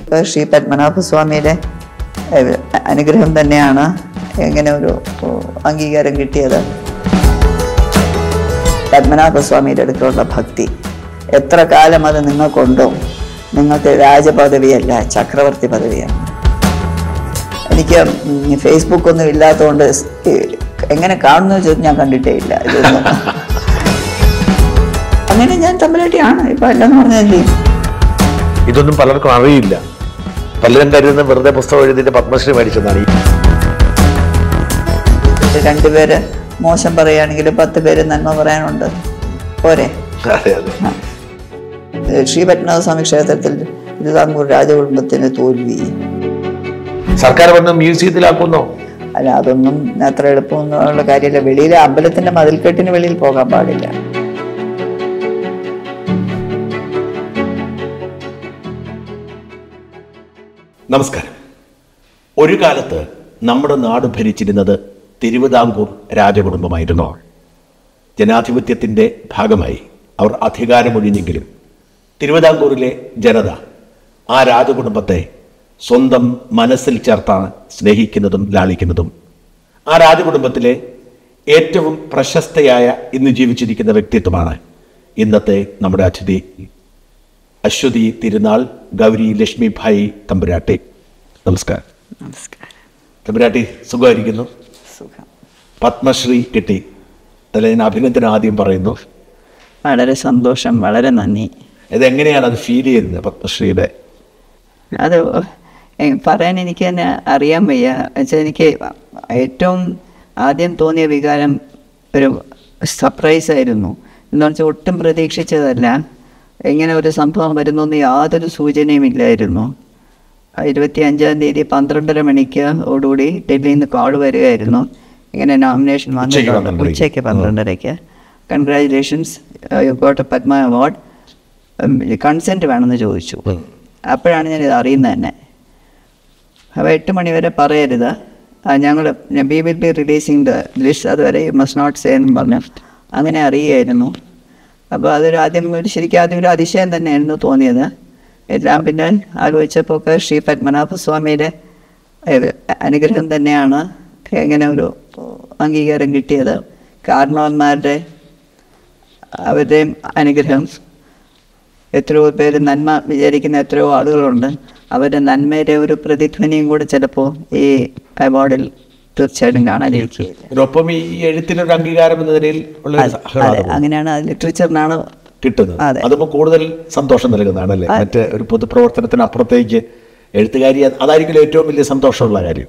ശ്രീ പത്മനാഭസ്വാമിയുടെ ഏഹ്, അനുഗ്രഹം തന്നെയാണ് ഇങ്ങനെ ഒരു ഓ, അംഗീകാരം കിട്ടിയത് പത്മനാഭസ്വാമിയുടെ അടുത്തുള്ള ഭക്തി എത്ര കാലം അത് നിങ്ങൾക്കുണ്ടോ നിങ്ങൾക്ക് രാജപദവിയല്ല ചക്രവർത്തി പദവിയാണ് എനിക്ക് ഉം, ഫേസ്ബുക്ക് ഒന്നും ഇല്ലാത്തതുകൊണ്ട് സ്- ഈ എങ്ങനെ കാണുന്നു ചോദിച്ചു ഞാൻ കണ്ടിട്ടേ ഇല്ല ഇതൊന്നും അങ്ങനെ ഞാൻ തമ്പുരാട്ടിയാണ് ഇപ്പൊ അല്ലെന്ന് പറഞ്ഞാൽ എന്ത് ചെയ്യും ഇതൊന്നും പലർക്കും അറിയില്ല പലരും കരുതുന്ന വെറുതെ പുസ്തകം എഴുതിയിട്ട് പത്മശ്രീ മേടിച്ചെന്നാണ് ഈ രണ്ടുപേര് മോശം പറയുകയാണെങ്കിൽ പത്ത് പേര് നന്മ പറയാനുണ്ട് പോരെ അതെ അതെ ശ്രീ പത്മനാഭസ്വാമി ക്ഷേത്രത്തിൽ തിരുവിതാംകൂർ രാജകുടുംബത്തിന് തോൽവി സർക്കാർ വന്ന് മ്യൂസിയത്തിലാക്കുന്നോ അല്ല അതൊന്നും അത്ര എളുപ്പമൊന്നുള്ള കാര്യമില്ല വെളിയിലെ അമ്പലത്തിന്റെ മതിൽക്കെട്ടിന് വെളിയിൽ പോകാൻ പാടില്ല നമസ്കാരം ഒരു കാലത്ത് നമ്മുടെ നാട് ഭരിച്ചിരുന്നത് തിരുവിതാംകൂർ രാജകുടുംബമായിരുന്നു ജനാധിപത്യത്തിന്റെ ഭാഗമായി അവർ അധികാരമൊഴിഞ്ഞെങ്കിലും തിരുവിതാംകൂറിലെ ജനത ആ രാജകുടുംബത്തെ സ്വന്തം മനസ്സിൽ ചേർത്താണ് സ്നേഹിക്കുന്നതും ലാളിക്കുന്നതും ആ രാജകുടുംബത്തിലെ ഏറ്റവും പ്രശസ്തയായ ഇന്ന് ജീവിച്ചിരിക്കുന്ന വ്യക്തിത്വമാണ് ഇന്നത്തെ നമ്മുടെ അതിഥി അശ്വതി തിരുനാൾ ഗൗരി ലക്ഷ്മിഭായി തമ്പുരാട്ടി നമസ്കാരം നമസ്കാരം തമ്പുരാട്ടി സുഖമായിരിക്കുന്നു സുഖം പത്മശ്രീ കിട്ടി അതിൽ ഞാൻ അഭിനന്ദനം ആദ്യം പറയുന്നു വളരെ സന്തോഷം വളരെ നന്ദി ഇതെങ്ങനെയാണ് അത് ഫീൽ ചെയ്യുന്നത് പത്മശ്രീയുടെ അത് എ- പറയാൻ എനിക്ക് തന്നെ അറിയാൻ വയ്യ വെച്ചാൽ എനിക്ക് ഏറ്റവും ആദ്യം തോന്നിയ വികാരം ഒരു സർപ്രൈസ് ആയിരുന്നു എന്ന് വെച്ചാൽ ഒട്ടും പ്രതീക്ഷിച്ചതല്ല ഇങ്ങനെ ഒരു സംഭവം വരുന്നെന്ന് യാതൊരു സൂചനയും ഇല്ലായിരുന്നു ഇരുപത്തി അഞ്ചാം തീയതി പന്ത്രണ്ടര മണിക്ക് ഓടുകൂടി ഡൽഹിയിൽ നിന്ന് കോൾ വരികയായിരുന്നു ഇങ്ങനെ നോമിനേഷൻ ഉച്ചയ്ക്ക് വന്നിട്ടുണ്ട് പന്ത്രണ്ടരയ്ക്ക്. ഉച്ചയ്ക്ക് പന്ത്രണ്ടരയ്ക്ക് congratulations you got a Padma award consent വേണമെന്ന് ചോദിച്ചു അപ്പോഴാണ് ഞാനിത് അറിയുന്നത് തന്നെ അപ്പോൾ എട്ട് മണി വരെ പറയരുത് ഞങ്ങൾ be will be releasing the list അതുവരെ യു മസ്റ്റ് നോട്ട് സേ എന്നും പറഞ്ഞു അങ്ങനെ അറിയുമായിരുന്നു അപ്പോൾ അതൊരു ആദ്യം ഒരു ശരിക്കും ആദ്യം ഒരു അതിശയം തന്നെയായിരുന്നു തോന്നിയത് എല്ലാം പിന്നെ ആലോചിച്ചപ്പോൾ ഒക്കെ ശ്രീ പത്മനാഭസ്വാമിയുടെ ഏഹ്, അനുഗ്രഹം തന്നെയാണ് ഇങ്ങനെ ഒരു അംഗീകാരം കിട്ടിയത് കാരണവന്മാരുടെ അവരുടെയും അനുഗ്രഹം എത്രയോ പേര് നന്മ വിചാരിക്കുന്ന എത്രയോ ആളുകളുണ്ട് അവരുടെ നന്മയുടെ ഒരു പ്രതിധ്വനിയും കൂടെ ചിലപ്പോൾ ഈ അവാർഡിൽ തീർച്ചയായിട്ടും കാണാനിരിക്കുകയില്ല ഒപ്പം ഈ എഴുത്തിനൊരു അംഗീകാരം എന്ന നിലയിൽ ഉള്ള ഒരു അതെ, ആഹ്ലാദവും അങ്ങനെയാണ് അത് ലിറ്ററേച്ചറിനാണ് കിട്ടുന്നത് അതെ. അതിപ്പോ കൂടുതൽ സന്തോഷം നൽകുന്നതാണ് അല്ലേ മറ്റ് ഒരു പൊതുപ്രവർത്തനത്തിന് അപ്പുറത്തേക്ക് എഴുത്തുകാരി അതായിരിക്കും ഏറ്റവും വലിയ സന്തോഷമുള്ള കാര്യം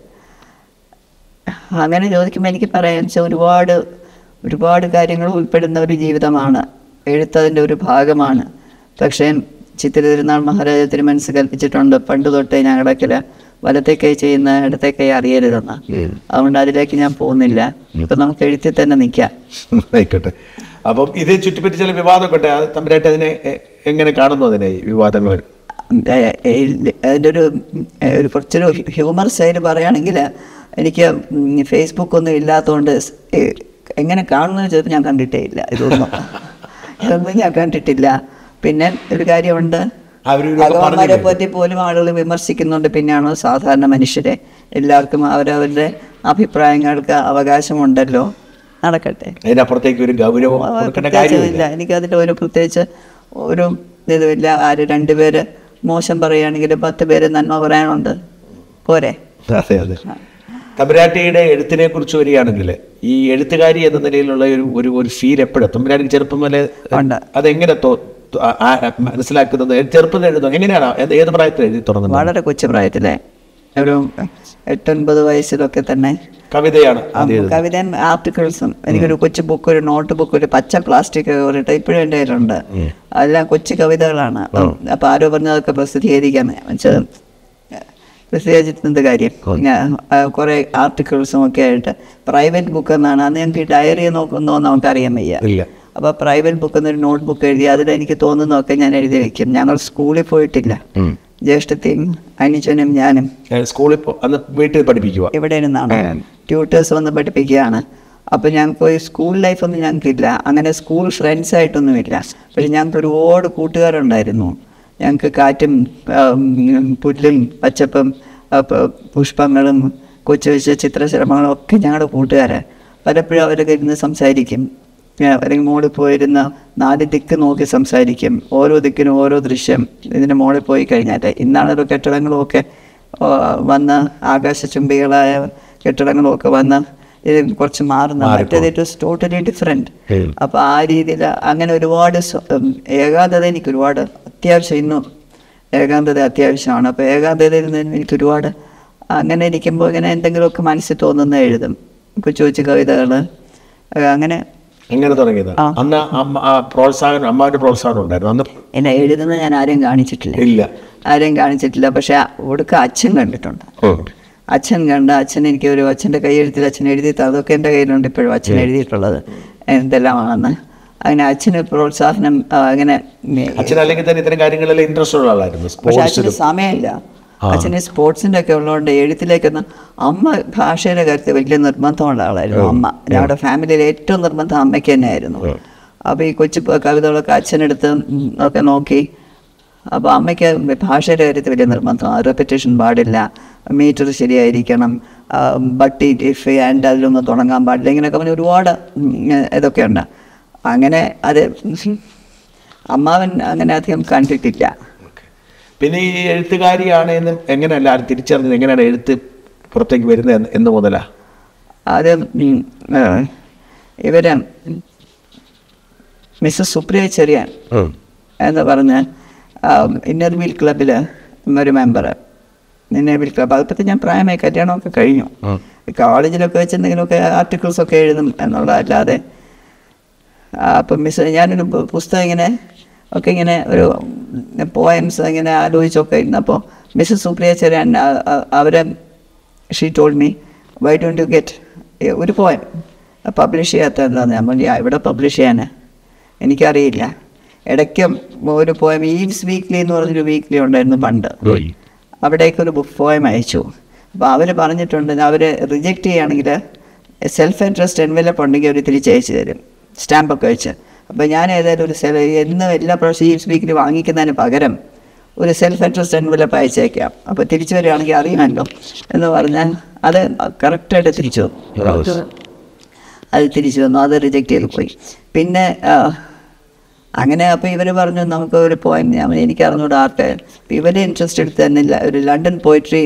അങ്ങനെ ചോദിക്കുമ്പോൾ എനിക്ക് പറയാൻ വെച്ചാൽ ഒരുപാട് ഒരുപാട് കാര്യങ്ങൾ ഉൾപ്പെടുന്ന ഒരു ജീവിതമാണ് എഴുത്തതിൻ്റെ ഒരു ഭാഗമാണ് പക്ഷേ ചിത്തിര തിരുനാൾ മഹാരാജ തിരുമനസ് കൽപ്പിച്ചിട്ടുണ്ട് പണ്ട് തൊട്ടേ ഞങ്ങളൊക്കെ വലത്തെ കൈ ചെയ്യുന്ന ഇടത്തെ കൈ അറിയരുതെന്ന് അതുകൊണ്ട് അതിലേക്ക് ഞാൻ പോകുന്നില്ല ഇപ്പം നമുക്ക് എഴുത്തിൽ തന്നെ നിൽക്കാം ആയിക്കോട്ടെ അപ്പം ഇത് ചുറ്റിപ്പറ്റി ചില വിവാദമൊക്കെ ഉണ്ട് അത് തമ്പരായിട്ട് അതിനെ എ- എങ്ങനെ കാണുന്നു അതിനെ ഈ വിവാദങ്ങൾ ഏ- ഏ- അതിൻ്റെ ഒരു ഏ, ഒരു കുറച്ചൊരു ഹ്യൂമർ സൈഡ് പറയുകയാണെങ്കിൽ എനിക്ക് ഫേസ്ബുക്ക് ഒന്നും ഇല്ലാത്തതുകൊണ്ട് സ്- ഏ, എങ്ങനെ കാണുന്നു ചോദിച്ചാൽ ഞാൻ കണ്ടിട്ടേ ഇല്ല ഇതൊന്നും ഇതൊന്നും ഞാൻ കണ്ടിട്ടില്ല പിന്നെ ഒരു കാര്യമുണ്ട് അവരൊരു ഭഗവാന്മാരെ പറ്റി പോലും ആളുകൾ വിമർശിക്കുന്നുണ്ട് പിന്നെയാണോ സാധാരണ മനുഷ്യരെ എല്ലാവർക്കും അവരവരുടെ അഭിപ്രായങ്ങൾക്ക് അവകാശമുണ്ടല്ലോ നടക്കട്ടെ അതിനപ്പുറത്തേക്ക് ഒരു ഗൗരവം കൊടുക്കേണ്ട പ്രത്യേകിച്ച് കാര്യമില്ല ഇല്ല എനിക്ക് അതിൻ്റെ ഒരു പ്രത്യേകിച്ച് ഒരു ഇതുമില്ല ആര് രണ്ടുപേര് മോശം പറയുകയാണെങ്കിൽ പത്ത് പേര് നന്മ പറയാനുണ്ട് പോരെ അതെ അതെ തമ്പുരാട്ടിയുടെ എഴുത്തിനെ കുറിച്ച് വരികയാണെങ്കിൽ ഈ എഴുത്തുകാരി എന്ന നിലയിലുള്ള ഒരു ഒരു ഒരു ഫീൽ എപ്പോഴും തമ്പുരാട്ടിക്ക് ചെറുപ്പം മുതലേ ഉണ്ട്. അതെങ്ങനെ തോ- തോ- ആ- ആ- മനസ്സിലാക്കുന്നത് ചെറുപ്പത്തിൽ എഴുതുന്നത് എങ്ങനെയാണ് ഏത് ഏത് പ്രായത്തിൽ എഴുതി തുടങ്ങുന്നത് വളരെ കൊച്ചു പ്രായത്തിലെ ഒരു എട്ടൊൻപത് വയസ്സിലൊക്കെ തന്നെ കവിതയാണ് ആ കവിതയും ആർട്ടിക്കിൾസും എനിക്കൊരു കൊച്ചു ബുക്ക് ഒരു നോട്ട് ബുക്ക് ഒരു പച്ച പ്ലാസ്റ്റിക് കവറിട്ട് ഇപ്പോഴും എൻ്റെ കയ്യിലുണ്ട് അതെല്ലാം കൊച്ചു കവിതകളാണ് അപ്പോൾ ആരോ പറഞ്ഞതൊക്കെ പ്രസിദ്ധീകരിക്കാൻ വെച്ചാൽ പ്രസിദ്ധീകരിച്ചിരുന്നത് കാര്യം ഞാൻ, ആ, കുറേ ആർട്ടിക്കിൾസും ഒക്കെ ആയിട്ട് പ്രൈവറ്റ് ബുക്ക് എന്നാണ് അന്ന് ഞങ്ങൾക്ക് ഡയറി നോക്കുന്നോ നമുക്കറിയാൻ വയ്യ ഇല്ല അപ്പോൾ പ്രൈവറ്റ് ബുക്ക് എന്നൊരു നോട്ട് ബുക്ക് എഴുതി അതിൽ എനിക്ക് തോന്നുന്നതൊക്കെ ഞാൻ എഴുതി വെക്കും ഞങ്ങൾ സ്കൂളിൽ പോയിട്ടില്ല ജ്യേഷ്ഠത്തെയും അനുജനും ഞാനും ഞാൻ സ്കൂളിൽ പോ- അന്ന് വീട്ടിൽ പഠിപ്പിക്കുക ഇവിടെ ഇരുന്നാണ് ട്യൂട്ടേഴ്സ് വന്ന് പഠിപ്പിക്കുകയാണ് അപ്പോൾ ഞങ്ങൾക്ക് ഒരു സ്കൂൾ ലൈഫൊന്നും ഞങ്ങൾക്കില്ല അങ്ങനെ സ്കൂൾ ഫ്രണ്ട്സ് ആയിട്ടൊന്നുമില്ല പക്ഷെ ഞങ്ങൾക്ക് ഒരുപാട് കൂട്ടുകാരുണ്ടായിരുന്നു ഞങ്ങൾക്ക് കാറ്റും ആ, ഉം, പുല്ലും പച്ചപ്പും ആ, പ- പുഷ്പങ്ങളും കൊച്ചു കൊച്ചു ചിത്രശലഭങ്ങളും ഒക്കെ ഞങ്ങളുടെ കൂട്ടുകാരാണ് പലപ്പോഴും അവരൊക്കെ ഇരുന്ന് സംസാരിക്കും ഏ, അല്ലെങ്കിൽ മോളിൽ പോയിരുന്ന നാല് ദിക്ക് നോക്കി സംസാരിക്കും ഓരോ ദിക്കിനും ഓരോ ദൃശ്യം ഇതിൻ്റെ മോളിൽ പോയി കഴിഞ്ഞാൽ ഇന്നാണല്ലോ കെട്ടിടങ്ങളും ഒക്കെ ആ, വന്ന് ആകാശചുംബികളായ കെട്ടിടങ്ങളും ഒക്കെ വന്ന് ഇത് കുറച്ച് മാറുന്ന മറ്റേത് ഇറ്റ് വാസ് ടോട്ടലി ഡിഫറെൻറ്റ് ഉം. അപ്പോൾ ആ രീതിയിൽ അങ്ങനെ ഒരുപാട് സ്വ- ഉം, ഏകാന്തത എനിക്ക് ഒരുപാട് അത്യാവശ്യം ഇന്നും ഏകാന്തത അത്യാവശ്യമാണ് അപ്പോൾ ഏകാന്തതയിൽ നിന്ന് എനിക്ക് ഒരുപാട് അങ്ങനെ ഇരിക്കുമ്പോൾ ഇങ്ങനെ എന്തെങ്കിലുമൊക്കെ മനസ്സിൽ തോന്നുന്ന എഴുതും കൊച്ചു കൊച്ചു കവിതകൾ അങ്ങനെ എങ്ങനെ തുടങ്ങിയത് ആ. അന്ന് അമ്മ ആ പ്രോത്സാഹനം അമ്മാവിന്റെ പ്രോത്സാഹനം ഉണ്ടായിരുന്നു അന്ന് എന്നെ എഴുതുന്നത് ഞാൻ ആരെയും കാണിച്ചിട്ടില്ല ഇല്ല ആരെയും കാണിച്ചിട്ടില്ല പക്ഷെ ഒടുക്ക അച്ഛൻ കണ്ടിട്ടുണ്ട് അച്ഛൻ കണ്ട അച്ഛൻ എനിക്ക് ഒരു അച്ഛൻ്റെ കൈയെഴുത്തിൽ അച്ഛൻ എഴുതി അതൊക്കെ എൻ്റെ കയ്യിലുണ്ട് ഇപ്പോഴും അച്ഛൻ എഴുതിയിട്ടുള്ളത് എന്തെല്ലാമാണെന്ന് അങ്ങനെ അച്ഛന് പ്രോത്സാഹനം ആ, അങ്ങനെ ഉം, അച്ഛൻ അല്ലെങ്കിൽ തന്നെ ഇത്തരം കാര്യങ്ങളിൽ ഇൻട്രസ്റ്റ് ഉള്ള ആളായിരുന്നു പക്ഷെ അച്ഛന് സ്പോർട്സിലും സമയമില്ല അച്ഛന് സ്പോർട്സിൻ്റെ ഒക്കെ ഉള്ളതുകൊണ്ട് എഴുത്തിലേക്കൊന്നും അമ്മ ഭാഷയുടെ കാര്യത്തിൽ വലിയ നിർബന്ധമുള്ള ആളായിരുന്നു അമ്മ ഞങ്ങളുടെ ഫാമിലിയിൽ ഏറ്റവും നിർബന്ധം അമ്മയ്ക്ക് തന്നെയായിരുന്നു അപ്പോൾ ഈ കൊച്ചു പ- കവിതകളൊക്കെ അച്ഛനെടുത്ത് ഉം, ഒക്കെ നോക്കി അപ്പോൾ അമ്മയ്ക്ക് ഭാഷയുടെ കാര്യത്തിൽ വലിയ നിർബന്ധമാണ് റെപ്പിറ്റേഷൻ പാടില്ല മീറ്റർ ശരിയായിരിക്കണം ആ, ബട്ടി ഇഫ് ആൻഡ് അതിലൊന്നും തുടങ്ങാൻ പാടില്ല ഇങ്ങനെയൊക്കെ പറഞ്ഞ് ഒരുപാട് ഉം, ഇതൊക്കെ ഉണ്ട് അങ്ങനെ അത് അമ്മാവൻ അങ്ങനെ അധികം കണ്ടിട്ടില്ല പിന്നെ ഈ എഴുത്തുകാരിയാണ് എന്ന് എങ്ങനെയല്ല ആരും തിരിച്ചറിഞ്ഞത് എങ്ങനെയാണ് എഴുത്ത് പുറത്തേക്ക് വരുന്നത് എന്ന് എന്ന് മുതലാ അത് ഉം, ആ, ഇവര് മിസ്സസ് സുപ്രിയ ചെറിയാൻ എന്ന് പറഞ്ഞ് ഇന്നർ വീൽ ക്ലബിൽ ഒരു മെമ്പർ ഇന്നർ വീൽ ക്ലബ് അതിപ്പത്തെ ഞാൻ പ്രായമായി കല്യാണമൊക്കെ കഴിഞ്ഞു കോളേജിലൊക്കെ വെച്ച് എന്തെങ്കിലുമൊക്കെ ആർട്ടിക്കിൾസ് ഒക്കെ എഴുതും എന്നുള്ളതല്ലാതെ അപ്പം മിസ് ഞാനൊരു പു- പുസ്തകം ഇങ്ങനെ ഒക്കെ ഇങ്ങനെ ഒരു പോയംസ് ഇങ്ങനെ ആലോചിച്ചൊക്കെ ഇരുന്നപ്പോൾ മിസ്സസ് സുപ്രിയ ചെറിയാൻ ആ- ആ- അവരെ she told me why don't you get ഒരു പോയം പബ്ലിഷ് ചെയ്യാത്ത എന്താന്ന് ഞാൻ പറഞ്ഞു "ആ, ഇവിടെ പബ്ലിഷ് ചെയ്യാൻ എനിക്കറിയില്ല ഇടയ്ക്ക് ഒരു പോയം ഈവ്സ് വീക്ക്ലി എന്ന് പറഞ്ഞൊരു വീക്ക്ലി ഉണ്ടായിരുന്നു പണ്ട് അവിടേക്ക് ഒരു ബുക്ക് പോയം അയച്ചു അപ്പോൾ അവർ പറഞ്ഞിട്ടുണ്ട് അവർ റിജക്റ്റ് ചെയ്യുകയാണെങ്കിൽ സെൽഫ് ഇൻട്രസ്റ്റ് എൻവലപ്പ് ഉണ്ടെങ്കിൽ അവർ തിരിച്ചയച്ചു തരും സ്റ്റാമ്പൊക്കെ വെച്ച് അപ്പോൾ ഞാൻ ഏതായാലും ഒരു സെൽ എന്നും എല്ലാ പ്രാവശ്യം ഈവ്സ് വീക്കിൽ വാങ്ങിക്കുന്നതിന് പകരം ഒരു സെൽഫ് ഇൻട്രസ്റ്റ് എൻവലപ്പ് അയച്ചേക്കാം അപ്പോൾ തിരിച്ചു വരികയാണെങ്കിൽ അറിയാമല്ലോ എന്ന് പറഞ്ഞാൽ അത് കറക്റ്റായിട്ട് തിരിച്ചു വന്നു അത് തിരിച്ചു വന്നു അത് റിജക്റ്റ് ചെയ്ത് പോയി പിന്നെ ആ, അങ്ങനെ അപ്പോൾ ഇവർ പറഞ്ഞു നമുക്ക് ഒരു പോയിന്റ് ഞാൻ എനിക്ക് അറിഞ്ഞൂടെ ആർട്ട് ഇവരെ ഇൻട്രസ്റ്റ് എടുത്ത് തന്നെ ല- ഒരു ലണ്ടൻ പോയിട്രി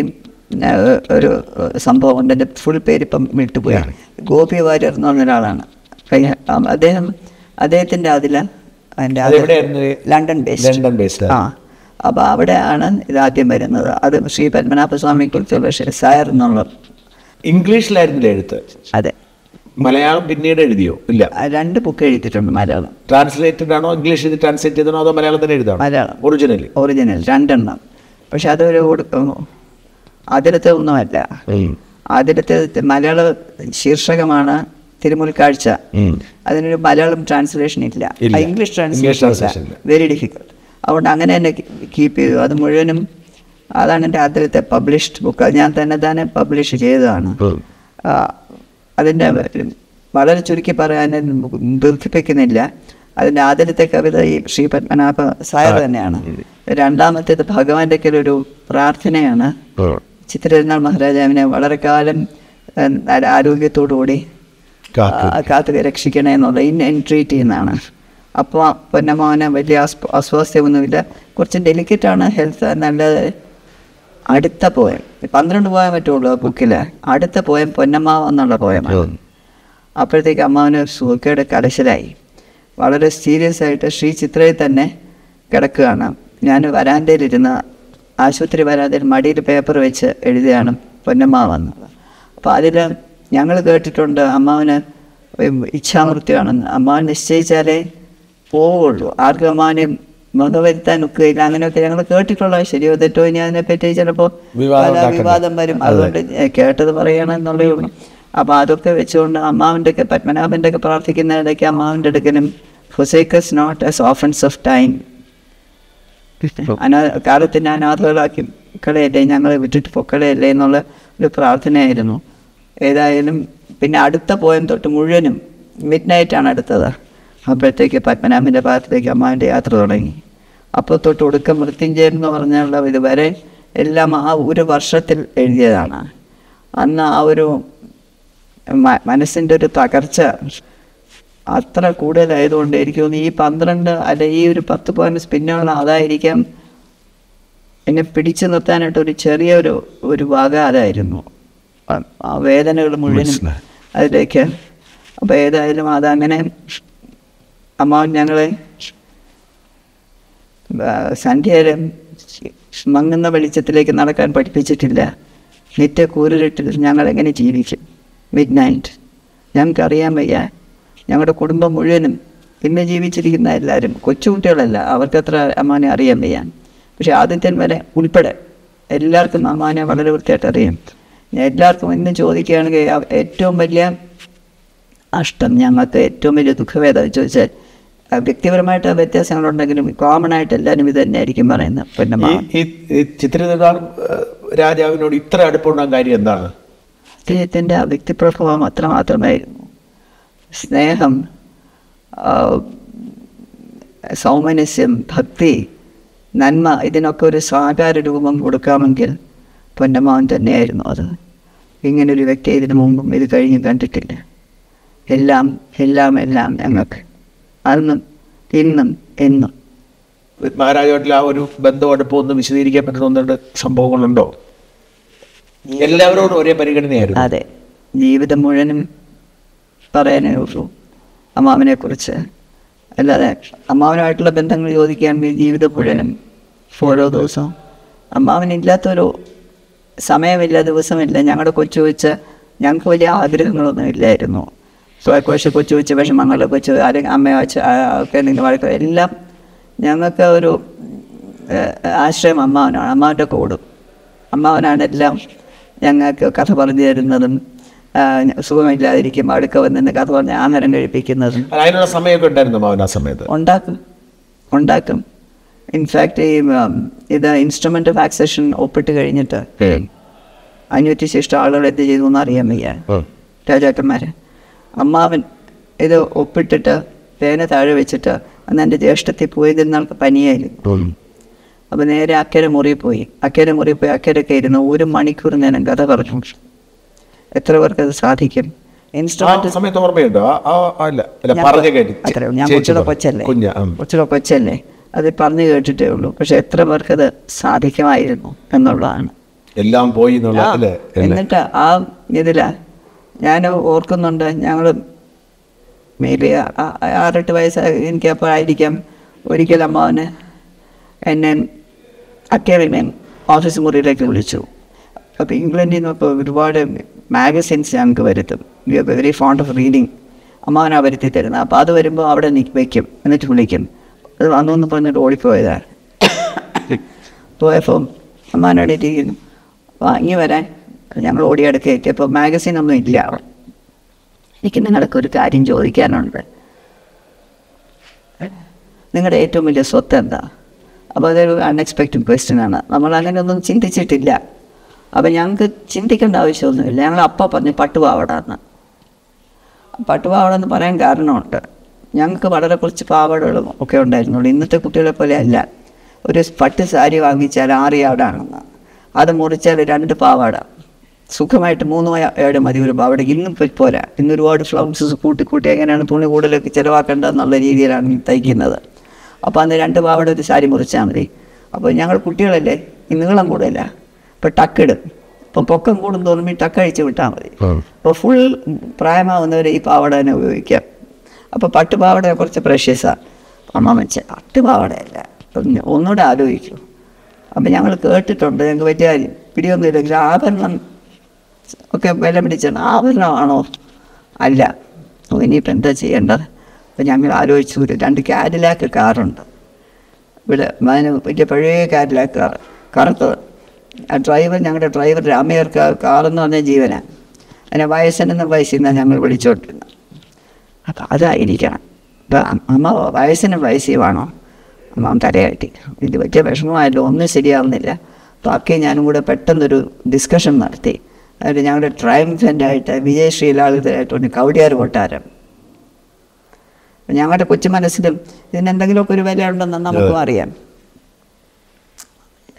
ഒരു ഏഹ്, സംഭവം ഉണ്ട് എൻ്റെ ഫുൾ പേര് ഇപ്പം വിട്ടുപോയി ഗോപി വാര്യർ എന്ന് പറഞ്ഞ ഒരാളാണ് കൈ- ആ, അദ്ദേഹം അദ്ദേഹത്തിൻ്റെ അതിൽ അതിൻ്റെ അത് അതെവിടെയായിരുന്നു? ലണ്ടൻ ബേസ്ഡ് ലണ്ടൻ based ആ. ആ അപ്പോൾ അവിടെയാണ് ഇതാദ്യം വരുന്നത് അത് ശ്രീ പത്മനാഭസ്വാമിയെ കുറിച്ചുള്ള ഷെസായർ എന്നുള്ള ഇംഗ്ലീഷിലായിരുന്നില്ല എഴുത്ത് അതെ മലയാളം പിന്നീട് എഴുതിയോ ഇല്ല ആ രണ്ട് ബുക്ക് എഴുതിയിട്ടുണ്ട് മലയാളം ട്രാൻസ്ലേറ്റഡ് ആണോ ഇംഗ്ലീഷ് ഇത് ട്രാൻസ്ലേറ്റ് ചെയ്തതാണോ അതോ മലയാളം തന്നെ എഴുതാണോ മലയാളം ഒറിജിനലി ഒറിജിനൽ രണ്ടെണ്ണം പക്ഷെ അതൊരു കൊടു- അതിലത്തെ ഒന്നുമല്ല അതിലത്തെ മലയാള ശീർഷകമാണ് തിരുമുൽക്കാഴ്ച അതിനൊരു മലയാളം ട്രാൻസ്ലേഷൻ ഇല്ല ഇല്ല. ആ, ഇംഗ്ലീഷ് ഇംഗ്ലീഷ് ട്രാൻസ്ലേഷൻ translation ഇല്ല. വെരി ഡിഫിക്കൽട്ട് അതുകൊണ്ട് അങ്ങനെ തന്നെ കീപ്പ് ചെയ്തു അത് മുഴുവനും അതാണ് എൻ്റെ ആദ്യത്തെ പബ്ലിഷ്ഡ് ബുക്ക് അത് ഞാൻ തന്നെ തന്നെ പബ്ലിഷ് ചെയ്തതാണ് ആ, അതിൻ്റെ വളരെ ചുരുക്കി പറയാൻ ദീർഘിപ്പിക്കുന്നില്ല അതിൻ്റെ ആദ്യത്തെ കവിത ഈ ശ്രീ പത്മനാഭ സായർ തന്നെയാണ് രണ്ടാമത്തേത് ഭഗവാന്റെ ഒരു പ്രാർത്ഥനയാണ് ചിത്രരഞ്ജാൾ മഹാരാജാവിനെ വളരെ കാലം ഏഹ്, ആരോഗ്യത്തോടുകൂടി കാത്തു. ആ, കാത്തു രക്ഷിക്കണേ എന്നുള്ള ഇൻ എൻട്രീറ്റ് ചെയ്യുന്നതാണ് അപ്പോൾ പൊന്നമോനെ വലിയ അസ്വ- അസ്വാസ്ഥ്യമൊന്നുമില്ല കുറച്ച് ഡെലിക്കറ്റാണ് ഹെൽത്ത് നല്ല അടുത്ത പോയം പന്ത്രണ്ട് പോയം പറ്റുള്ളൂ ആ ബുക്കിൽ അടുത്ത പോയം പൊന്നമ്മാവ് എന്നുള്ള പോയമാണ് അപ്പോഴത്തേക്ക് അമ്മാവന് സുഖയുടെ കലശലായി വളരെ സീരിയസ് ആയിട്ട് ശ്രീ ചിത്രയിൽ തന്നെ കിടക്കുകയാണ് ഞാൻ വരാന്തയിലിരുന്ന് ആശുപത്രി വരാന്തയിൽ മടിയിൽ പേപ്പർ വെച്ച് എഴുതിയാണ് പൊന്നമ്മ വന്നത് അപ്പോൾ അതിൽ ഞങ്ങൾ കേട്ടിട്ടുണ്ട് അമ്മാവന് ഇച്ഛാമൃത്യാണെന്ന് അമ്മാവൻ നിശ്ചയിച്ചാലേ പോവുള്ളൂ ആർക്കും അമ്മാവനെ മുഖവരുത്താൻ ഒക്കുകയില്ല അങ്ങനെയൊക്കെ ഞങ്ങൾ കേട്ടിട്ടുള്ള ശരിയോ തെറ്റോ ഇനി അതിനെപ്പറ്റി ചിലപ്പോൾ വിവാദം പല ഉണ്ടാക്കണ്ട. വിവാദം വരും അതെ. അതുകൊണ്ട് ഏ, കേട്ടത് പറയണമെന്നുള്ളേ ഉള്ളൂ അപ്പോൾ അതൊക്കെ വെച്ചുകൊണ്ട് അമ്മാവിൻ്റെ ഒക്കെ പത്മനാഭൻ്റെ ഒക്കെ പ്രാർത്ഥിക്കുന്ന ഇടയ്ക്ക് അമ്മാവിൻ്റെ അടുക്കലും forsake us not as orphans of time അനാ കാലത്തിൻ്റെ അനാഥകളാക്കി കളയല്ലേ ഞങ്ങളെ വിട്ടിട്ട് പൊക്കളയല്ലേ എന്നുള്ള ഒരു പ്രാർത്ഥനയായിരുന്നു ഏതായാലും പിന്നെ അടുത്ത പോയം തൊട്ട് മുഴുവനും മിഡ് നൈറ്റാണ് അടുത്തത് അപ്പോഴത്തേക്ക് പത്മനാഭൻ്റെ ഭാഗത്തേക്ക് അമ്മാവിൻ്റെ യാത്ര തുടങ്ങി അപ്പോൾ തൊട്ട് ഒടുക്കം മൃത്യുഞ്ജയൻ എന്ന് പറഞ്ഞുള്ള ഇതുവരെ എല്ലാം ആ ഒരു വർഷത്തിൽ എഴുതിയതാണ് അന്ന് ആ ഒരു മ- മനസ്സിൻ്റെ ഒരു തകർച്ച അത്ര കൂടുതലായതുകൊണ്ട് എനിക്ക് തോന്നുന്നു ഈ പന്ത്രണ്ട് അല്ല ഈ ഒരു പത്ത് പോയിന്റ് സ്പിന്നുള്ള അതായിരിക്കാം എന്നെ പിടിച്ചു നിർത്താനായിട്ട് ഒരു ചെറിയൊരു ഒരു വക അതായിരുന്നു ആ- ആ വേദനകൾ മുഴുവനും മനസ്സിലായി. അതിലേക്ക് അപ്പോൾ ഏതായാലും അതങ്ങനെ അമ്മാവൻ ഞങ്ങളെ സന്ധ്യയിലും മങ്ങുന്ന വെളിച്ചത്തിലേക്ക് നടക്കാൻ പഠിപ്പിച്ചിട്ടില്ല നിത്യ കൂരിട്ടിൽ ഞങ്ങൾ എങ്ങനെ ജീവിക്കും മിഡ് നൈറ്റ് ഞങ്ങൾക്കറിയാൻ വയ്യ ഞങ്ങളുടെ കുടുംബം മുഴുവനും ഇന്ന് ജീവിച്ചിരിക്കുന്ന എല്ലാവരും കൊച്ചുകുട്ടികളല്ല അവർക്കത്ര അമ്മാനെ അറിയാൻ വയ്യ പക്ഷെ ആദിത്യൻ വരെ ഉൾപ്പെടെ എല്ലാവർക്കും അമ്മാനെ വളരെ വൃത്തിയായിട്ട് അറിയാം ഞാൻ എല്ലാവർക്കും ഇന്ന് ചോദിക്കുകയാണെങ്കിൽ ആ ഏറ്റവും വലിയ നഷ്ടം ഞങ്ങൾക്ക് ഏറ്റവും വലിയ ദുഃഖവേദ ചോദിച്ചാൽ ആ, വ്യക്തിപരമായിട്ട് വ്യത്യാസങ്ങളുണ്ടെങ്കിലും കോമൺ ആയിട്ട് എല്ലാവരും ഇത് തന്നെയായിരിക്കും പറയുന്നത് പിന്നെ ഈ ഈ ഈ ചിത്രനിർമ്മാണ രാജാവിനോട് ഇത്ര അടുപ്പമുണ്ടാകാൻ കാര്യം എന്താണ് അദ്ദേഹത്തിൻ്റെ ആ വ്യക്തിപ്രഭാവം അത്രമാത്രമായിരുന്നു സ്നേഹം ആ, സൗമനസ്യം ഭക്തി നന്മ ഇതിനൊക്കെ ഒരു സാകാര രൂപം കൊടുക്കാമെങ്കിൽ പൊന്നമ്മാവൻ തന്നെയായിരുന്നു അത് ഇങ്ങനൊരു വ്യക്തി ഇതിനു മുമ്പും ഇത് കഴിഞ്ഞ് കണ്ടിട്ടില്ല എല്ലാം എല്ലാം എല്ലാം ഞങ്ങൾക്ക് അന്നും ഇന്നും എന്നും മഹാരാജാവായിട്ടുള്ള ആ ഒരു ബന്ധം അടുപ്പം ഒന്ന് വിശദീകരിക്കാൻ പറ്റുന്ന ഒന്ന് രണ്ട് സംഭവങ്ങളുണ്ടോ എല്ലാവരോടും ഒരേ പരിഗണനയായിരുന്നു അതെ ജീവിതം മുഴുവനും പറയാനേ ഉള്ളൂ അമ്മാവനെ കുറിച്ച് അല്ലാതെ അമ്മാവനുമായിട്ടുള്ള ബന്ധങ്ങൾ ചോദിക്കുകയാണെങ്കിൽ ജീവിതം മുഴുവനും ഓരോ ദിവസവും അമ്മാവനില്ലാത്തൊരു സമയമില്ല ദിവസമില്ല ഞങ്ങളുടെ കൊച്ചു വെച്ച് ഞങ്ങൾക്ക് വലിയ ആഗ്രഹങ്ങളൊന്നും ഇല്ലായിരുന്നു കൊച്ചു കൊച്ചു വെച്ച് വിഷമങ്ങൾ കൊച്ചു അല്ലെങ്കിൽ അമ്മ വെച്ച് ഒക്കെ എന്തെങ്കിലും വഴക്ക് എല്ലാം ഞങ്ങൾക്ക് ഒരു ഏഹ്, ആശ്രയം അമ്മാവനാണ് അമ്മാവൻ്റെ കൂടും അമ്മാവനാണ് എല്ലാം ഞങ്ങൾക്ക് കഥ പറഞ്ഞു തരുന്നതും ആ, സുഖമില്ലാതിരിക്കുമ്പോൾ അടുക്ക വന്നിന്ന് കഥ പറഞ്ഞ് ആഹാരം കഴിപ്പിക്കുന്നതും അതിനുള്ള സമയമൊക്കെ ഉണ്ടായിരുന്നു അവൻ ആ സമയത്ത് ഉണ്ടാക്കും ഉണ്ടാക്കും ഇൻഫാക്റ്റ് ഈ ഉം, ഇത് ഇൻസ്ട്രുമെൻ്റ് ഓഫ് ആക്സഷൻ ഒപ്പിട്ട് കഴിഞ്ഞിട്ട് അഞ്ഞൂറ്റി ശിഷ്ട ആളുകൾ എന്ത് ചെയ്തു എന്ന് അറിയാൻ വയ്യ രാജാക്കന്മാർ അമ്മാവൻ ഇത് ഒപ്പിട്ടിട്ട് പേന താഴെ വെച്ചിട്ട് അന്ന് എൻ്റെ ജ്യേഷ്ഠത്തിൽ പോയതിൽ നമുക്ക് പനിയായിരുന്നു അപ്പോൾ നേരെ അക്കരെ മുറി പോയി അക്കരെ മുറി പോയി അക്കരൊക്കെ ഇരുന്ന് ഒരു മണിക്കൂർ നേരം കഥ പറഞ്ഞു എത്ര പേർക്ക് അത് സാധിക്കും ആ ഇൻസ്ട്രുമെന്റ് സമയത്ത് ഓർമ്മയുണ്ടോ ആ- ആ- ആ, അല്ല അല്ല ഞാൻ പറഞ്ഞ പ- കേട്ടി അത്രേ ഉള്ളൂ. ഞാൻ ചേച്ചി കൊച്ചുടെ പറ. കൊച്ചല്ലേ കുഞ്ഞാ ഉം. കൊച്ചുടെ കൊച്ചല്ലേ അത് പറഞ്ഞു കേട്ടിട്ടേ ഉള്ളൂ പക്ഷെ എത്ര പേർക്കത് സാധിക്കുമായിരുന്നു എന്നുള്ളതാണ് എല്ലാം പോയി എന്നുള്ള ആ, അല്ലേ അല്ലേ? എന്നിട്ട് ആ ഇതിലാ ഞാൻ ഓർക്കുന്നുണ്ട് ഞങ്ങൾ മേബി ആറെട്ട് വയസ്സ് എനിക്ക് അപ്പോൾ ആയിരിക്കാം ഒരിക്കൽ അമ്മാവന് എന്നെ അക്കാദമി ഓഫീസ് മുറിയിലേക്ക് വിളിച്ചു അപ്പോൾ ഇംഗ്ലണ്ടിൽ നിന്നൊക്കെ ഒരുപാട് മാഗസിൻസ് ഞങ്ങൾക്ക് വരുത്തും we are very fond of reading അമ്മാവനാ വരുത്തി തരുന്നത് അപ്പോൾ അത് വരുമ്പോൾ അവിടെ നിക്ക് വയ്ക്കും എന്നിട്ട് വിളിക്കും അത് വന്നു എന്ന് പറഞ്ഞിട്ട് ഓടിപ്പോയതാണ് പോയപ്പോൾ അമ്മാനോട് ഇരിക്കുന്നു വാങ്ങി വരാൻ ഞങ്ങൾ ഓടിയെടുത്ത് എത്തിയപ്പോൾ മാഗസിൻ ഒന്നും ഇല്ല അവിടെ എനിക്ക് നിങ്ങൾക്ക് ഒരു കാര്യം ചോദിക്കാനുണ്ട് നിങ്ങളുടെ ഏറ്റവും വലിയ സ്വത്ത് എന്താ അപ്പോൾ അതൊരു അൺഎക്സ്പെക്റ്റഡ് ക്വസ്റ്റ്യൻ ആണ് നമ്മൾ അങ്ങനെയൊന്നും ചിന്തിച്ചിട്ടില്ല അപ്പോൾ ഞങ്ങൾക്ക് ചിന്തിക്കേണ്ട ആവശ്യമൊന്നുമില്ല ഞങ്ങൾ അപ്പം പറഞ്ഞു പട്ടുപാവട എന്ന് പട്ടുപാവട എന്ന് പറയാൻ കാരണമുണ്ട് ഞങ്ങൾക്ക് വളരെ കുറച്ച് പാവടകളും ഒക്കെ ഉണ്ടായിരുന്നുള്ളൂ ഇന്നത്തെ കുട്ടികളെ പോലെ അല്ല ഒരു പട്ട് സാരി വാങ്ങിച്ചാൽ ആറ് യാർഡാണെന്ന് അത് മുറിച്ചാൽ രണ്ട് പാവാട സുഖമായിട്ട് മൂന്ന് ഏഴ് മതി ഒരു പാവാട ഇന്നും ഇപ്പൊ പോരാ ഇന്ന് ഒരുപാട് ഫ്ലൗൺസസ് കൂട്ടി കൂട്ടി എങ്ങനെയാണ് തുണി കൂടുതലൊക്കെ ചിലവാക്കേണ്ടതെന്നുള്ള രീതിയിലാണ് തയ്ക്കുന്നത് അപ്പോൾ അന്ന് രണ്ട് പാവാട ഒരു സാരി മുറിച്ചാൽ മതി അപ്പോൾ ഞങ്ങൾ കുട്ടികളല്ലേ ഈ നീളം കൂടുതല ഇപ്പോൾ ടക്കിടും ഇപ്പോൾ പൊക്കം കൂടും തോന്നുമ്പോൾ ഈ ടക്ക് അഴിച്ച് വിട്ടാൽ മതി അപ്പോൾ ഫുൾ പ്രായമാവുന്നവർ ഈ പാവാട തന്നെ ഉപയോഗിക്കാം അപ്പോൾ പട്ടുപാവാട കുറച്ച് പ്രഷ്യസാണ് അമ്മ വെച്ച പട്ടുപാവാടയല്ല ഒന്ന് ഒന്നുകൂടെ ആലോചിക്കൂ അപ്പം ഞങ്ങൾ കേട്ടിട്ടുണ്ട് ഞങ്ങൾക്ക് വലിയ പിടിയൊന്നും ഇല്ലെങ്കിൽ ആഭരണം ഒക്കെ വില പിടിച്ചാണ് ആഭരണമാണോ അല്ല ഓ ഇനിയിപ്പോൾ എന്താ ചെയ്യേണ്ടത് അപ്പം ഞങ്ങൾ ആലോചിച്ചു ഒരു രണ്ട് കാഡിലാക്ക് കാറുണ്ട് ഇവിടെ അതിന് വലിയ പഴയ കാഡിലാക്ക് കാർ കറുത്തത് ആ ഡ്രൈവർ ഞങ്ങളുടെ ഡ്രൈവർ രാമയ്യർ കാറെന്ന് പറഞ്ഞ ജീവനാണ് അതിനെ വയസ്സനെന്ന വയസ്സിൽ നിന്നാണ് ഞങ്ങൾ വിളിച്ചോണ്ടിരുന്നത് അപ്പം അതായിരിക്കണം അപ്പം അമ്മ വയസ്സിന് വയസ്സുവാണോ അമ്മ തലയാട്ടി ഇത് വലിയ വിഷമമായല്ലോ ഒന്നും ശരിയാവുന്നില്ല അപ്പോൾ അക്കേ ഞാനും കൂടെ പെട്ടെന്നൊരു ഡിസ്കഷൻ നടത്തി അതിൽ ഞങ്ങളുടെ ട്രയംഫൻ്റ് ആയിട്ട് വിജയശ്രീലാളിതരായിട്ട് ഒരു കവടിയാർ കൊട്ടാരം ഞങ്ങളുടെ കൊച്ചു മനസ്സിലും ഇതിനെന്തെങ്കിലുമൊക്കെ ഒരു വില ഉണ്ടെന്ന് നമുക്കും അറിയാം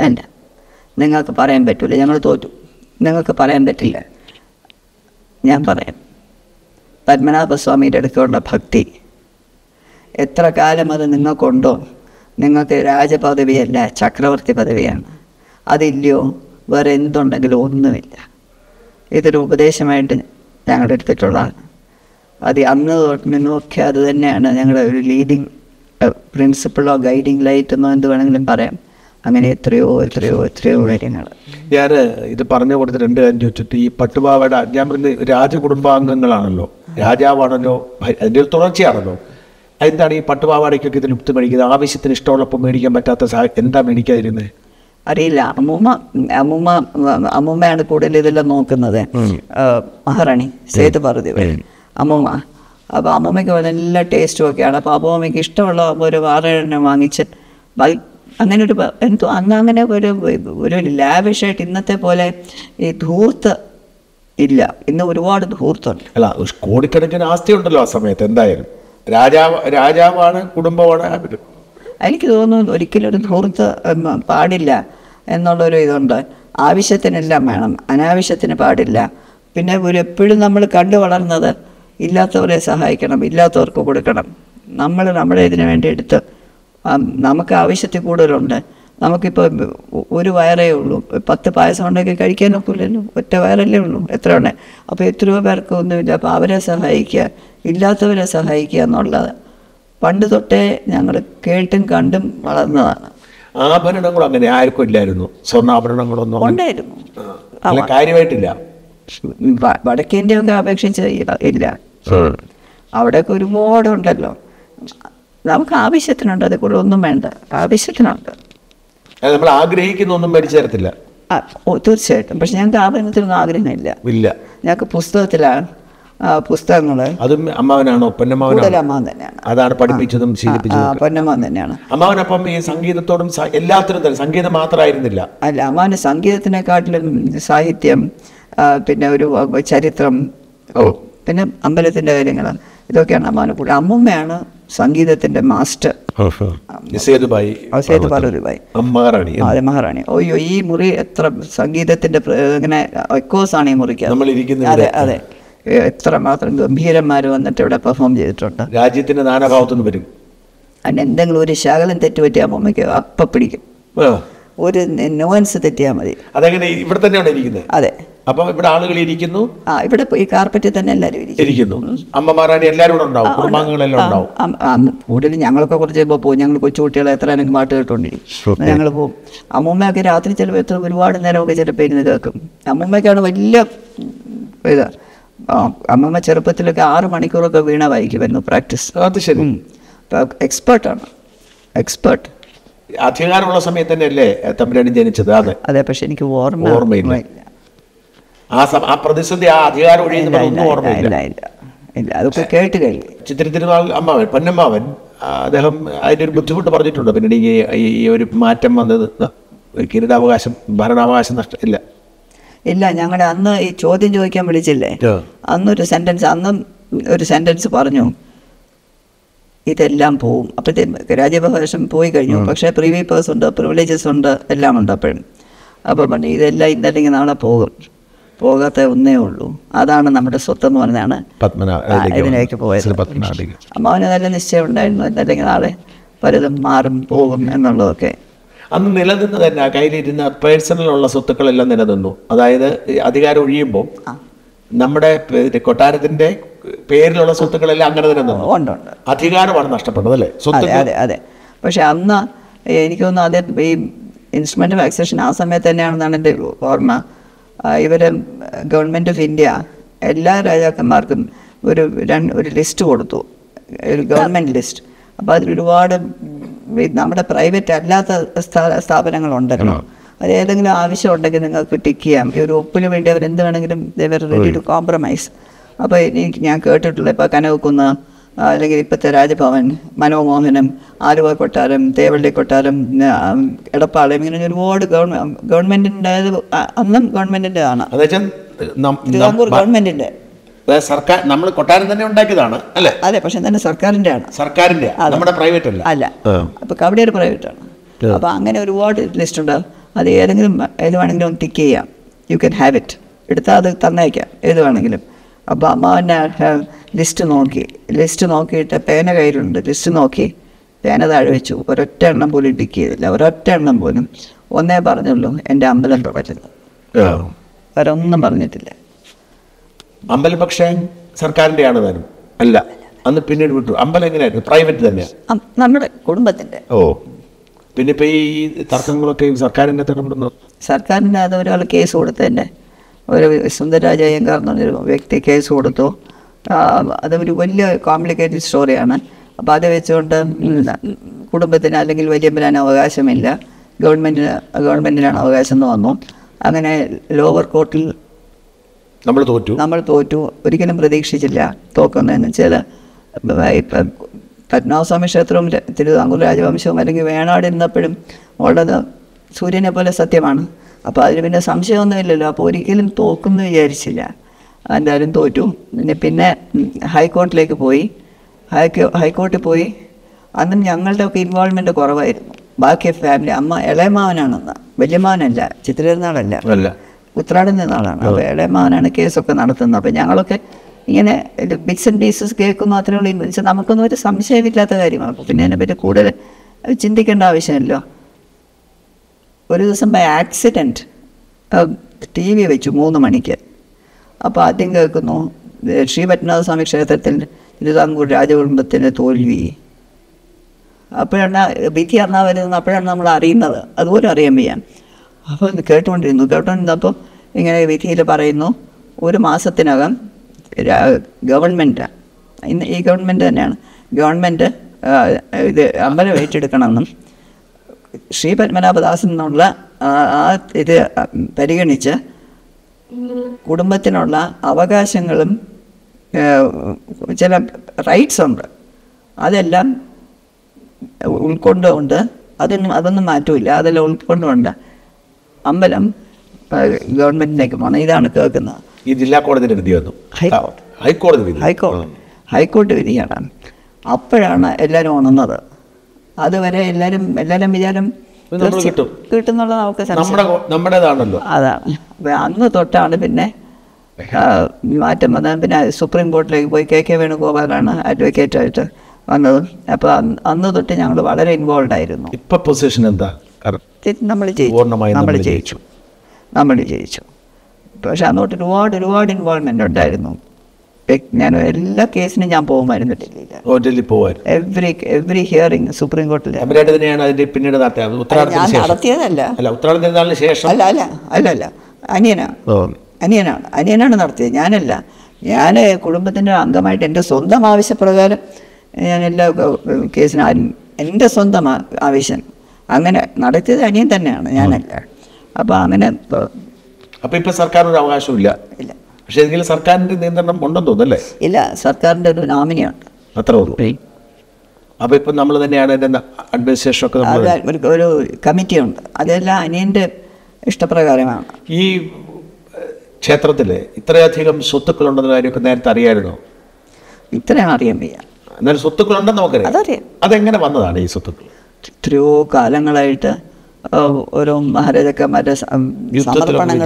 വേണ്ട നിങ്ങൾക്ക് പറയാൻ പറ്റില്ല ഞങ്ങൾ തോറ്റു നിങ്ങൾക്ക് പറയാൻ പറ്റില്ല ഞാൻ പറയാം പത്മനാഭസ്വാമിയുടെ അടുത്തുള്ള ഭക്തി എത്ര കാലം അത് നിങ്ങൾക്കുണ്ടോ നിങ്ങൾക്ക് രാജപദവിയല്ല ചക്രവർത്തി പദവിയാണ് അതില്ലയോ വേറെ എന്തുണ്ടെങ്കിലും ഒന്നുമില്ല ഇതൊരു ഉപദേശമായിട്ട് ഞങ്ങൾ എടുത്തിട്ടുള്ളതാണ് അത് അന്ന് തൊട്ട് നിന്നൊക്കെ അത് തന്നെയാണ് ഞങ്ങളുടെ ഒരു ലീഡിങ് പ്രിൻസിപ്പിളോ ഗൈഡിങ് ലൈറ്റ് എന്നോ എന്ത് വേണമെങ്കിലും പറയാം അങ്ങനെ എത്രയോ എത്രയോ എത്രയോ കാര്യങ്ങൾ ഞാൻ ഇത് പറഞ്ഞു കൊടുത്ത രണ്ട് കാര്യം ചോദിച്ചിട്ട് ഈ പട്ടുപാവയുടെ ഞാൻ പറഞ്ഞ രാജകുടുംബാംഗങ്ങളാണല്ലോ രാജാവാണല്ലോ ഭ- അതിൻ്റെ ഒരു തുടർച്ചയാണല്ലോ എന്താണ് ഈ പട്ടുപാവാടയ്ക്കൊക്കെ ഇത് ലുപ്ത് മേടിക്കുന്നത് ആവശ്യത്തിന് ഇഷ്ടമുള്ളപ്പോൾ മേടിക്കാൻ പറ്റാത്ത സാ എന്താ മേടിക്കാതിരുന്നത് അറിയില്ല അമ്മൂമ്മ അമ്മൂമ്മ അമ്മൂമ്മയാണ് കൂടുതൽ ഇതെല്ലാം നോക്കുന്നത് ആ, മഹാറാണി സേതു പറഞ്ഞു അമ്മൂമ്മ അപ്പോൾ അമ്മൂമ്മയ്ക്ക് നല്ല ടേസ്റ്റും ഒക്കെയാണ് അപ്പോൾ അമ്മൂമ്മയ്ക്ക് ഇഷ്ടമുള്ള ഒരു വാറെണ്ണം വാങ്ങിച്ച് വൈ- അങ്ങനെ ഒരു പ- എന്തോ അന്ന് അങ്ങനെ ഒരു ഒരു ലാവിഷായിട്ട് ഇന്നത്തെ പോലെ ഈ ധൂർത്ത് ഇല്ല ഇന്ന് ഒരുപാട് ധൂർത്തുണ്ട് അല്ല ഒരു കോടിക്കണക്കിന് ആസ്തി ഉണ്ടല്ലോ ആ സമയത്ത് എന്തായാലും രാജാവ് രാജാവാണ് കുടുംബമാണ് അവര്. എനിക്ക് തോന്നുന്നു ഒരിക്കലും ഒരു ധൂർത്ത് ഉം, പാടില്ല എന്നുള്ളൊരു ഇതുണ്ട് ആവശ്യത്തിനെല്ലാം വേണം അനാവശ്യത്തിന് പാടില്ല പിന്നെ ഒരു എപ്പോഴും നമ്മൾ കണ്ടു വളർന്നത് ഇല്ലാത്തവരെ സഹായിക്കണം ഇല്ലാത്തവർക്ക് കൊടുക്കണം നമ്മൾ നമ്മുടെ ഇതിനു വേണ്ടി എടുത്ത് ആം, നമുക്ക് ആവശ്യത്തിൽ കൂടുതലുണ്ട് നമുക്കിപ്പോൾ ഒരു വയറേ ഉള്ളൂ പത്ത് പായസം ഉണ്ടെങ്കിൽ കഴിക്കാൻ ഒക്കില്ലല്ലോ ഒറ്റ വയറല്ലേ ഉള്ളൂ എത്ര ഉണ്ട് അപ്പോൾ എത്രയോ പേർക്ക് ഒന്നുമില്ല അപ്പോൾ അവരെ സഹായിക്കുക ഇല്ലാത്തവരെ സഹായിക്കുക എന്നുള്ളത് പണ്ട് തൊട്ടേ ഞങ്ങൾ കേട്ടും കണ്ടും വളർന്നതാണ് ആഭരണങ്ങളും അങ്ങനെ ആർക്കും ഇല്ലായിരുന്നു സ്വർണ്ണാഭരണങ്ങളൊന്നും അങ്ങനെ- ഉണ്ടായിരുന്നു ആ, അല്ല കാര്യമായിട്ടില്ല വ- വടക്കേന്ത്യയൊക്കെ അപേക്ഷിച്ച് ഇല്ല- ഇല്ല അവിടെയൊക്കെ ഒരുപാടുണ്ടല്ലോ നമുക്ക് ആവശ്യത്തിനുണ്ട് അതേ കൂടെ ഒന്നും വേണ്ട ആവശ്യത്തിനുണ്ട് അത് നമ്മൾ ആഗ്രഹിക്കുന്ന ഒന്നും മേടിച്ചു തരത്തില്ല ആ, ഓ തീർച്ചയായിട്ടും പക്ഷെ ഞങ്ങൾക്ക് ആഭരണത്തിനൊന്നും ആഗ്രഹമില്ല ഇല്ല ഞങ്ങൾക്ക് പുസ്തകത്തിലാണ് പുസ്തകങ്ങൾ അതും അമ്മാവനാണോ പൊന്നമ്മാവനാണോ കൂടുതൽ അമ്മാവൻ തന്നെയാണ് അതാണ് പഠിപ്പിച്ചതും ആ ശീലിപ്പിച്ചതും പൊന്നമ്മാവൻ തന്നെയാണ് അമ്മാവനപ്പം ഈ സംഗീതത്തോടും സ- എല്ലാത്തിനും തന്നെ സംഗീതം മാത്രമായിരുന്നില്ല അല്ല അമ്മാവന് സംഗീതത്തിനെക്കാട്ടിലും സാഹിത്യം ആ, പിന്നെ ഒരു വ- ചരിത്രം ഓ പിന്നെ അമ്പലത്തിൻ്റെ കാര്യങ്ങൾ ഇതൊക്കെയാണ് അമ്മാവന് കൂടുതൽ അമ്മുമ്മയാണ് സംഗീതത്തിൻ്റെ മാസ്റ്റർ നിസേതുബായി അവസരത്ത് പാർവതിബായി അമ്മാറാണി അതെ മഹാറാണി അയ്യോ ഈ മുറി എത്ര സംഗീതത്തിൻ്റെ പ്ര- ഇങ്ങനെ എക്കോസ് ആണ് ഈ മുറിക്ക് നമ്മൾ ഇരിക്കുന്ന അതെ അതെ ഏ, എത്ര മാത്രം ഗംഭീരന്മാർ വന്നിട്ട് ഇവിടെ പെർഫോം ചെയ്തിട്ടുണ്ട് രാജ്യത്തിന്റെ നാനാഭാഗത്തുനിന്ന് വരും അതിന് എന്തെങ്കിലും ഒരു ശകലം തെറ്റുപറ്റിയ അമ്മയ്ക്ക് അപ്പം പിടിക്കും ആ. ഒരു നോവൻസ് തെറ്റിയാൽ മതി അതെങ്ങനെ ഇവിടെ തന്നെയാണ് ഇരിക്കുന്നത് അതെ അപ്പൊ ഇവിടെ ആളുകൾ ഇരിക്കുന്നു ആ ഇവിടെ ഇപ്പൊ ഈ കാർപ്പറ്റിൽ തന്നെ എല്ലാവരും ഇരിക്കും ഇരിക്കുന്നു അമ്മമാരാണി എല്ലാവരും ഇവിടെ ഉണ്ടാവും കുടുംബാംഗങ്ങളെല്ലാം ഉണ്ടാവും കൂടുതൽ ഞങ്ങളൊക്കെ കുറച്ച് കഴിയുമ്പോൾ പോകും ഞങ്ങൾ കൊച്ചുകുട്ടികളെ എത്ര എനിക്ക് പാട്ട് കേട്ടോണ്ടിരിക്കും ഞങ്ങൾ പോകും അമ്മൂമ്മയൊക്കെ രാത്രി ചിലപ്പോൾ എത്ര ഒരുപാട് നേരമൊക്കെ ചിലപ്പോൾ ഇരുന്ന് കേൾക്കും അമ്മൂമ്മയ്ക്കാണ് വലിയ ഇത് ആ, അമ്മമ്മ ചെറുപ്പത്തിലൊക്കെ ആറ് മണിക്കൂറൊക്കെ വീണ വായിക്കുമായിരുന്നു പ്രാക്ടീസ് അത് ശരി എക്സ്പേർട്ടാണ് എക്സ്പേർട്ട് അധികാരമുള്ള സമയത്ത് തന്നെയല്ലേ തമ്പുരാനി ജനിച്ചത് അതെ അതെ പക്ഷെ എനിക്ക് ഓർമ്മ ഓർമ്മയില്ല. ഇല്ല. ആ സം- ആ പ്രതിസന്ധി ആ അധികാരം ഒഴിയുന്ന ഇല്ല, ഒന്നും ഇല്ല, ഓർമ്മയില്ല ഇല്ല ഇല്ല ഇല്ല അതൊക്കെ കേട്ട് കഴിഞ്ഞു ചിത്രത്തിരുന്നാൾ അമ്മാവൻ പൊന്നമ്മാവൻ ആ, അദ്ദേഹം അതിൻ്റെ ഒരു ബുദ്ധിമുട്ട് പറഞ്ഞിട്ടുണ്ട് പിന്നീട് ഈ ഈ- ഈ ഒരു മാറ്റം വന്നത് കിരീടാവകാശം ഭരണാവകാശം നഷ്ട ഇല്ല ഇല്ല ഞങ്ങളുടെ അന്ന് ഈ ചോദ്യം ചോദിക്കാൻ വിളിച്ചില്ലേ ആ. അന്നൊരു സെന്റൻസ് അന്നും ഒരു സെന്റൻസ് പറഞ്ഞു ഇതെല്ലാം പോവും അപ്പോഴത്തെ രാജ്യാവകാശം പോയി കഴിഞ്ഞു പക്ഷേ പ്രീവി പേഴ്സ് ഉണ്ട് പ്രിവിലേജസ് ഉണ്ട് എല്ലാം ഉണ്ട് അപ്പോഴും അപ്പോൾ പറഞ്ഞു ഇതെല്ലാം ഇന്നല്ലെങ്കിൽ നാളെ പോകും പോകാത്ത ഒന്നേ ഉള്ളൂ അതാണ് നമ്മുടെ സ്വത്തെന്ന് പറഞ്ഞാണ് പത്മനാഭ ആ, ഇതിലേക്ക് പോയത് ശ്രീ പത്മനാഭിക്ക് അമ്മാവന് നല്ല നിശ്ചയം ഉണ്ടായിരുന്നു എന്നല്ലെങ്കിൽ നാളെ പലതും മാറും പോകും എന്നുള്ളതൊക്കെ അന്ന് നിലനിന്ന് തന്നെ കയ്യിലിരുന്ന പേഴ്സണലുള്ള സ്വത്തുക്കളെല്ലാം നിലനിന്നു അതായത് ഈ അധികാരം ഒഴിയുമ്പോൾ നമ്മുടെ പേ- കൊട്ടാരത്തിന്റെ പേരിലുള്ള സ്വത്തുക്കളെല്ലാം അങ്ങനെ നിലനിന്നു ഉണ്ട് ഉണ്ട് അധികാരമാണ് നഷ്ടപ്പെട്ടത് അല്ലേ സ്വത്ത് അതെ അതെ അതെ പക്ഷെ അന്ന് എനിക്ക് തോന്നുന്നു അതേ ഈ ഇൻസ്ട്രുമെൻ്റ് വാക്സിനേഷൻ ആ സമയത്ത് തന്നെയാണെന്നാണ് എൻ്റെ ഓർമ്മ ഇവർ ഗവൺമെൻറ് ഓഫ് ഇന്ത്യ എല്ലാ രാജാക്കന്മാർക്കും ഒരു രണ്ട് ഒരു ലിസ്റ്റ് കൊടുത്തു ഒരു ഗവൺമെൻറ് ലിസ്റ്റ് അപ്പോൾ അതിൽ ഒരുപാട് ഈ നമ്മുടെ പ്രൈവറ്റ് അല്ലാത്ത സ്ഥാ- സ്ഥാപനങ്ങളുണ്ടല്ലോ അത് ഏതെങ്കിലും ആവശ്യം ഉണ്ടെങ്കിൽ നിങ്ങൾക്ക് ടിക്ക് ചെയ്യാം ഈ ഒരു ഒപ്പിന് വേണ്ടി അവർ എന്ത് വേണമെങ്കിലും ദേവർ റെഡി ടു കോംപ്രമൈസ് അപ്പോൾ എനിക്ക് ഞാൻ കേട്ടിട്ടുള്ള ഇപ്പോൾ കനവക്കുന്ന് ആ, അല്ലെങ്കിൽ ഇപ്പോഴത്തെ രാജഭവൻ മനോമോഹനം ആലുവ കൊട്ടാരം തേവള്ളി കൊട്ടാരം ആ, എടപ്പാളയം ഇങ്ങനെ ഒരുപാട് ഗവൺമെന്റ് ഗവൺമെന്റിൻ്റെ അന്നും ഗവൺമെന്റിൻ്റെ ആണ് എന്നുവെച്ചാൽ നം- തിരുവിതാംകൂർ ഗവൺമെന്റിന്റെ നം- സർക്കാർ നമ്മൾ കൊട്ടാരം തന്നെ ഉണ്ടാക്കിയതാണ് അല്ലേ അതെ പക്ഷെ തന്നെ സർക്കാരിന്റെ ആണ് സർക്കാരിന്റെ നമ്മുടെ പ്രൈവറ്റ് അല്ല അല്ല ആ. അപ്പൊ കവടിയൊരു പ്രൈവറ്റ് ആണ് അപ്പൊ അങ്ങനെ ഒരുപാട് ലിസ്റ്റ് ഉണ്ട് അത് ഏതെങ്കിലും ഏത് വേണമെങ്കിലും ടിക്ക് ചെയ്യാം യു ക്യാൻ ഹാവ് ഇറ്റ് എടുത്താൽ അത് തന്നേക്കാം ഏത് വേണമെങ്കിലും അപ്പോൾ അമ്മാവൻ്റെ ലിസ്റ്റ് നോക്കി ലിസ്റ്റ് നോക്കിയിട്ട് പേന കയ്യിലുണ്ട് ലിസ്റ്റ് നോക്കി പേന താഴെ വെച്ചു ഒരൊറ്റ എണ്ണം പോലും ടിക്ക് ചെയ്തില്ല ഒരൊറ്റ എണ്ണം പോലും ഒന്നേ പറഞ്ഞുള്ളൂ എൻ്റെ അമ്പലം തുടരുന്നു ആ. വേറെ ഒന്നും പറഞ്ഞിട്ടില്ല അമ്പലം പക്ഷേ സർക്കാരിന്റെ ആണ് താനും അല്ല അന്ന് പിന്നീട് വിട്ടു അമ്പലം എങ്ങനെയായിരുന്നു പ്രൈവറ്റ് തന്നെയാണ് അം- നമ്മുടെ കുടുംബത്തിൻ്റെ ഓ പിന്നെ ഇപ്പൊ ഈ തർക്കങ്ങളൊക്കെ ഈ സർക്കാരിന്റെ ഇടപെടുന്നു സർക്കാരിൻ്റെ അത് ഒരാൾ കേസ് കൊടുത്തതിൻ്റെ ഒരു സുന്ദരരാജ അയ്യങ്കാർ എന്ന് പറഞ്ഞൊരു വ്യക്തി കേസ് കൊടുത്തു ആ, അതൊരു വലിയ കോംപ്ലിക്കേറ്റഡ് സ്റ്റോറിയാണ് അപ്പോൾ അത് വെച്ചുകൊണ്ട് ഉം, കുടുംബത്തിന് അല്ലെങ്കിൽ വലിയമ്പലാൻ അവകാശമില്ല ഗവൺമെൻറ്റിന് ഗവൺമെൻറ്റിനാണ് അവകാശം എന്ന് വന്നു അങ്ങനെ ലോവർ കോർട്ടിൽ നമ്മൾ തോറ്റു നമ്മൾ തോറ്റു ഒരിക്കലും പ്രതീക്ഷിച്ചില്ല തോക്കുന്നതെന്ന് വെച്ചാൽ ഇപ്പം പത്മനാഭസ്വാമി ക്ഷേത്രവും ര- തിരുവിതാംകൂർ രാജവംശവും അല്ലെങ്കിൽ വേണാട് ഇരുന്നപ്പോഴും ഉള്ളത് സൂര്യനെ പോലെ സത്യമാണ് അപ്പോൾ അതിന് പിന്നെ സംശയമൊന്നുമില്ലല്ലോ അപ്പോൾ ഒരിക്കലും തോക്കുമെന്ന് വിചാരിച്ചില്ല എന്തായാലും തോറ്റു പിന്നെ പിന്നെ ഉം, ഹൈക്കോർട്ടിലേക്ക് പോയി ഹൈക്കോ ഹൈക്കോർട്ടിൽ പോയി അന്നും ഞങ്ങളുടെ ഒക്കെ ഇൻവോൾവ്മെൻറ്റ് കുറവായിരുന്നു ബാക്കി ഫാമിലി അമ്മ ഇളയമാവനാണെന്ന് വലിയമാവനല്ല ചിത്രനാളല്ല അല്ല ഉത്രാടുന്ന നാളാണ് അപ്പോൾ ഇളയമാവനാണ് കേസൊക്കെ നടത്തുന്നത് അപ്പോൾ ഞങ്ങളൊക്കെ ഇങ്ങനെ ബിറ്റ്സ് ആൻഡ് പീസസ് കേൾക്കുന്നു അത്രേ ഉള്ളൂ എന്ന് വെച്ചാൽ നമുക്കൊന്നും ഒരു സംശയമില്ലാത്ത കാര്യമാണ് അപ്പോൾ പിന്നെ അതിനെപ്പറ്റി കൂടുതൽ ചിന്തിക്കേണ്ട ആവശ്യമില്ലല്ലോ ഒരു ദിവസം ബൈ ആക്സിഡൻറ്റ് ടി വി വെച്ചു മൂന്ന് മണിക്ക് അപ്പോൾ ആദ്യം കേൾക്കുന്നു ഏ, ശ്രീ പത്മനാഭസ്വാമി ക്ഷേത്രത്തിൽ തിരുവിതാംകൂർ രാജകുടുംബത്തിൻ്റെ തോൽവി അപ്പോഴാണ് വിധി അന്നാ വരുന്നത് അപ്പോഴാണ് നമ്മൾ അറിയുന്നത് അതുപോലും അറിയാൻ വയ്യ അപ്പോൾ ഇത് കേട്ടുകൊണ്ടിരുന്നു കേട്ടുകൊണ്ടിരുന്നപ്പോൾ ഇങ്ങനെ വിധിയിൽ പറയുന്നു ഒരു മാസത്തിനകം ഗവൺമെൻറ് ഇന്ന് ഈ ഗവൺമെൻറ് തന്നെയാണ് ഗവൺമെൻറ് ഇത് അമ്പലം ഏറ്റെടുക്കണമെന്നും ശ്രീ പത്മനാഭദാസൻ എന്നുള്ള ആ- ആ ഇത് പരിഗണിച്ച് കുടുംബത്തിനുള്ള അവകാശങ്ങളും ഏഹ്, ചില റൈറ്റ്സ് ഉണ്ട് അതെല്ലാം ഉൾക്കൊണ്ടുകൊണ്ട് അതൊന്നും അതൊന്നും മാറ്റമില്ല അതെല്ലാം ഉൾക്കൊണ്ടുകൊണ്ട് അമ്പലം ഏഹ്, ഗവൺമെൻറ്റിലേക്ക് പോകണം ഇതാണ് കേൾക്കുന്നത് ഈ ജില്ലാ കോടതിയുടെ വിധി വന്നു ഹൈക്കോടതി. ഹൈക്കോടതി വിധി ഹൈക്കോടതി ഹൈക്കോടതി വിധിയാണ് അപ്പോഴാണ് എല്ലാവരും ഉണർന്നത് അതുവരെ എല്ലാവരും എല്ലാവരും വിചാരം ഇത് നമ്മൾ തീർച്ച- കിട്ടും. കിട്ടുന്നുള്ള നമുക്ക് സംശയം നമ്മുടെ കോ- നമ്മുടേതാണല്ലോ അതാണ് അപ്പോൾ അന്ന് തൊട്ടാണ് പിന്നെ ആ, മാറ്റം വന്നത് പിന്നെ സുപ്രീം കോർട്ടിലേക്ക് പോയി കെ കെ വേണുഗോപാലാണ് അഡ്വക്കേറ്റായിട്ട് വന്നത് അപ്പോൾ അന്ന് അന്ന് തൊട്ട് ഞങ്ങൾ വളരെ ഇൻവോൾവ് ആയിരുന്നു ഇപ്പൊ പൊസിഷൻ എന്താ കാരണം നമ്മൾ ജയിച്ചു പൂർണ്ണമായും നമ്മൾ നമ്മൾ ജയിച്ചു നമ്മൾ ജയിച്ചു പക്ഷെ അന്നോട്ട് ഒരുപാട് ഒരുപാട് ഇൻവോൾവ്മെൻ്റ് ഉണ്ടായിരുന്നു എ- ഞാൻ എല്ലാ കേസിനും ഞാൻ പോകുമായിരുന്നു ഡൽഹിയിൽ ഹോട്ടലിൽ പോവായിരുന്നു എവറി എവറി ഹിയറിംഗ് സുപ്രീം കോർട്ടിൽ അവരായിട്ട് തന്നെയാണ് അതിന്റെ പിന്നീട് നടത്തിയത് ഞാൻ ഉത്തരാടത്തിന് ശേഷം നടത്തിയതല്ല അല്ല ഉത്തരാടന തിരുനാളിന് ശേഷം അല്ല അല്ല അല്ല അല്ല അനിയനാണ് ഓ, അനിയനാണ് അനിയനാണ് നടത്തിയത് ഞാനല്ല ഞാൻ കുടുംബത്തിൻ്റെ അംഗമായിട്ട് എൻ്റെ സ്വന്തം ആവശ്യപ്രകാരം ഞാൻ എല്ലാ ഏഹ്, കേസിനും ആരും എൻ്റെ സ്വന്തം ആ- ആവശ്യം അങ്ങനെ നടത്തിയത് അനിയൻ തന്നെയാണ് ഞാനല്ല അപ്പോൾ അങ്ങനെ ഇപ്പൊ അപ്പൊ ഇപ്പൊ സർക്കാർ ഒരു അവകാശമില്ല ഇല്ല പക്ഷെ എങ്കിലും സർക്കാരിന്റെ നിയന്ത്രണം ഉണ്ടെന്ന് തോന്നുന്നല്ലേ ഇല്ല സർക്കാരിൻ്റെ ഒരു നോമിനിയുണ്ട് അത്ര ഉള്ളൂ അപ്പൊ ഇപ്പൊ നമ്മൾ തന്നെയാണ് ഇതിന്റെ അഡ്മിനിസ്ട്രേഷൻ ഒക്കെ നമ്മൾ അത് ഒരു ഒരു കമ്മിറ്റിയുണ്ട് അതെല്ലാം അനിയൻ്റെ ഇഷ്ടപ്രകാരമാണ് ഈ ഏഹ്, ക്ഷേത്രത്തില് ഇത്രയധികം സ്വത്തുക്കളുണ്ടെന്ന കാര്യമൊക്കെ നേരത്തെ അറിയായിരുന്നോ ഇത്രയും അറിയാൻ വയ്യ എന്നാലും സ്വത്തുക്കളുണ്ടെന്ന് നമുക്കറിയാം അതറിയാം അതെങ്ങനെ വന്നതാണ് ഈ സ്വത്തുക്കൾ എത്രയോ കാലങ്ങളായിട്ട് ആ, ഓരോ മഹാരാജാക്കന്മാരുടെ സ- ഉം, യുദ്ധത്തിലൊക്കെ സമർപ്പണങ്ങൾ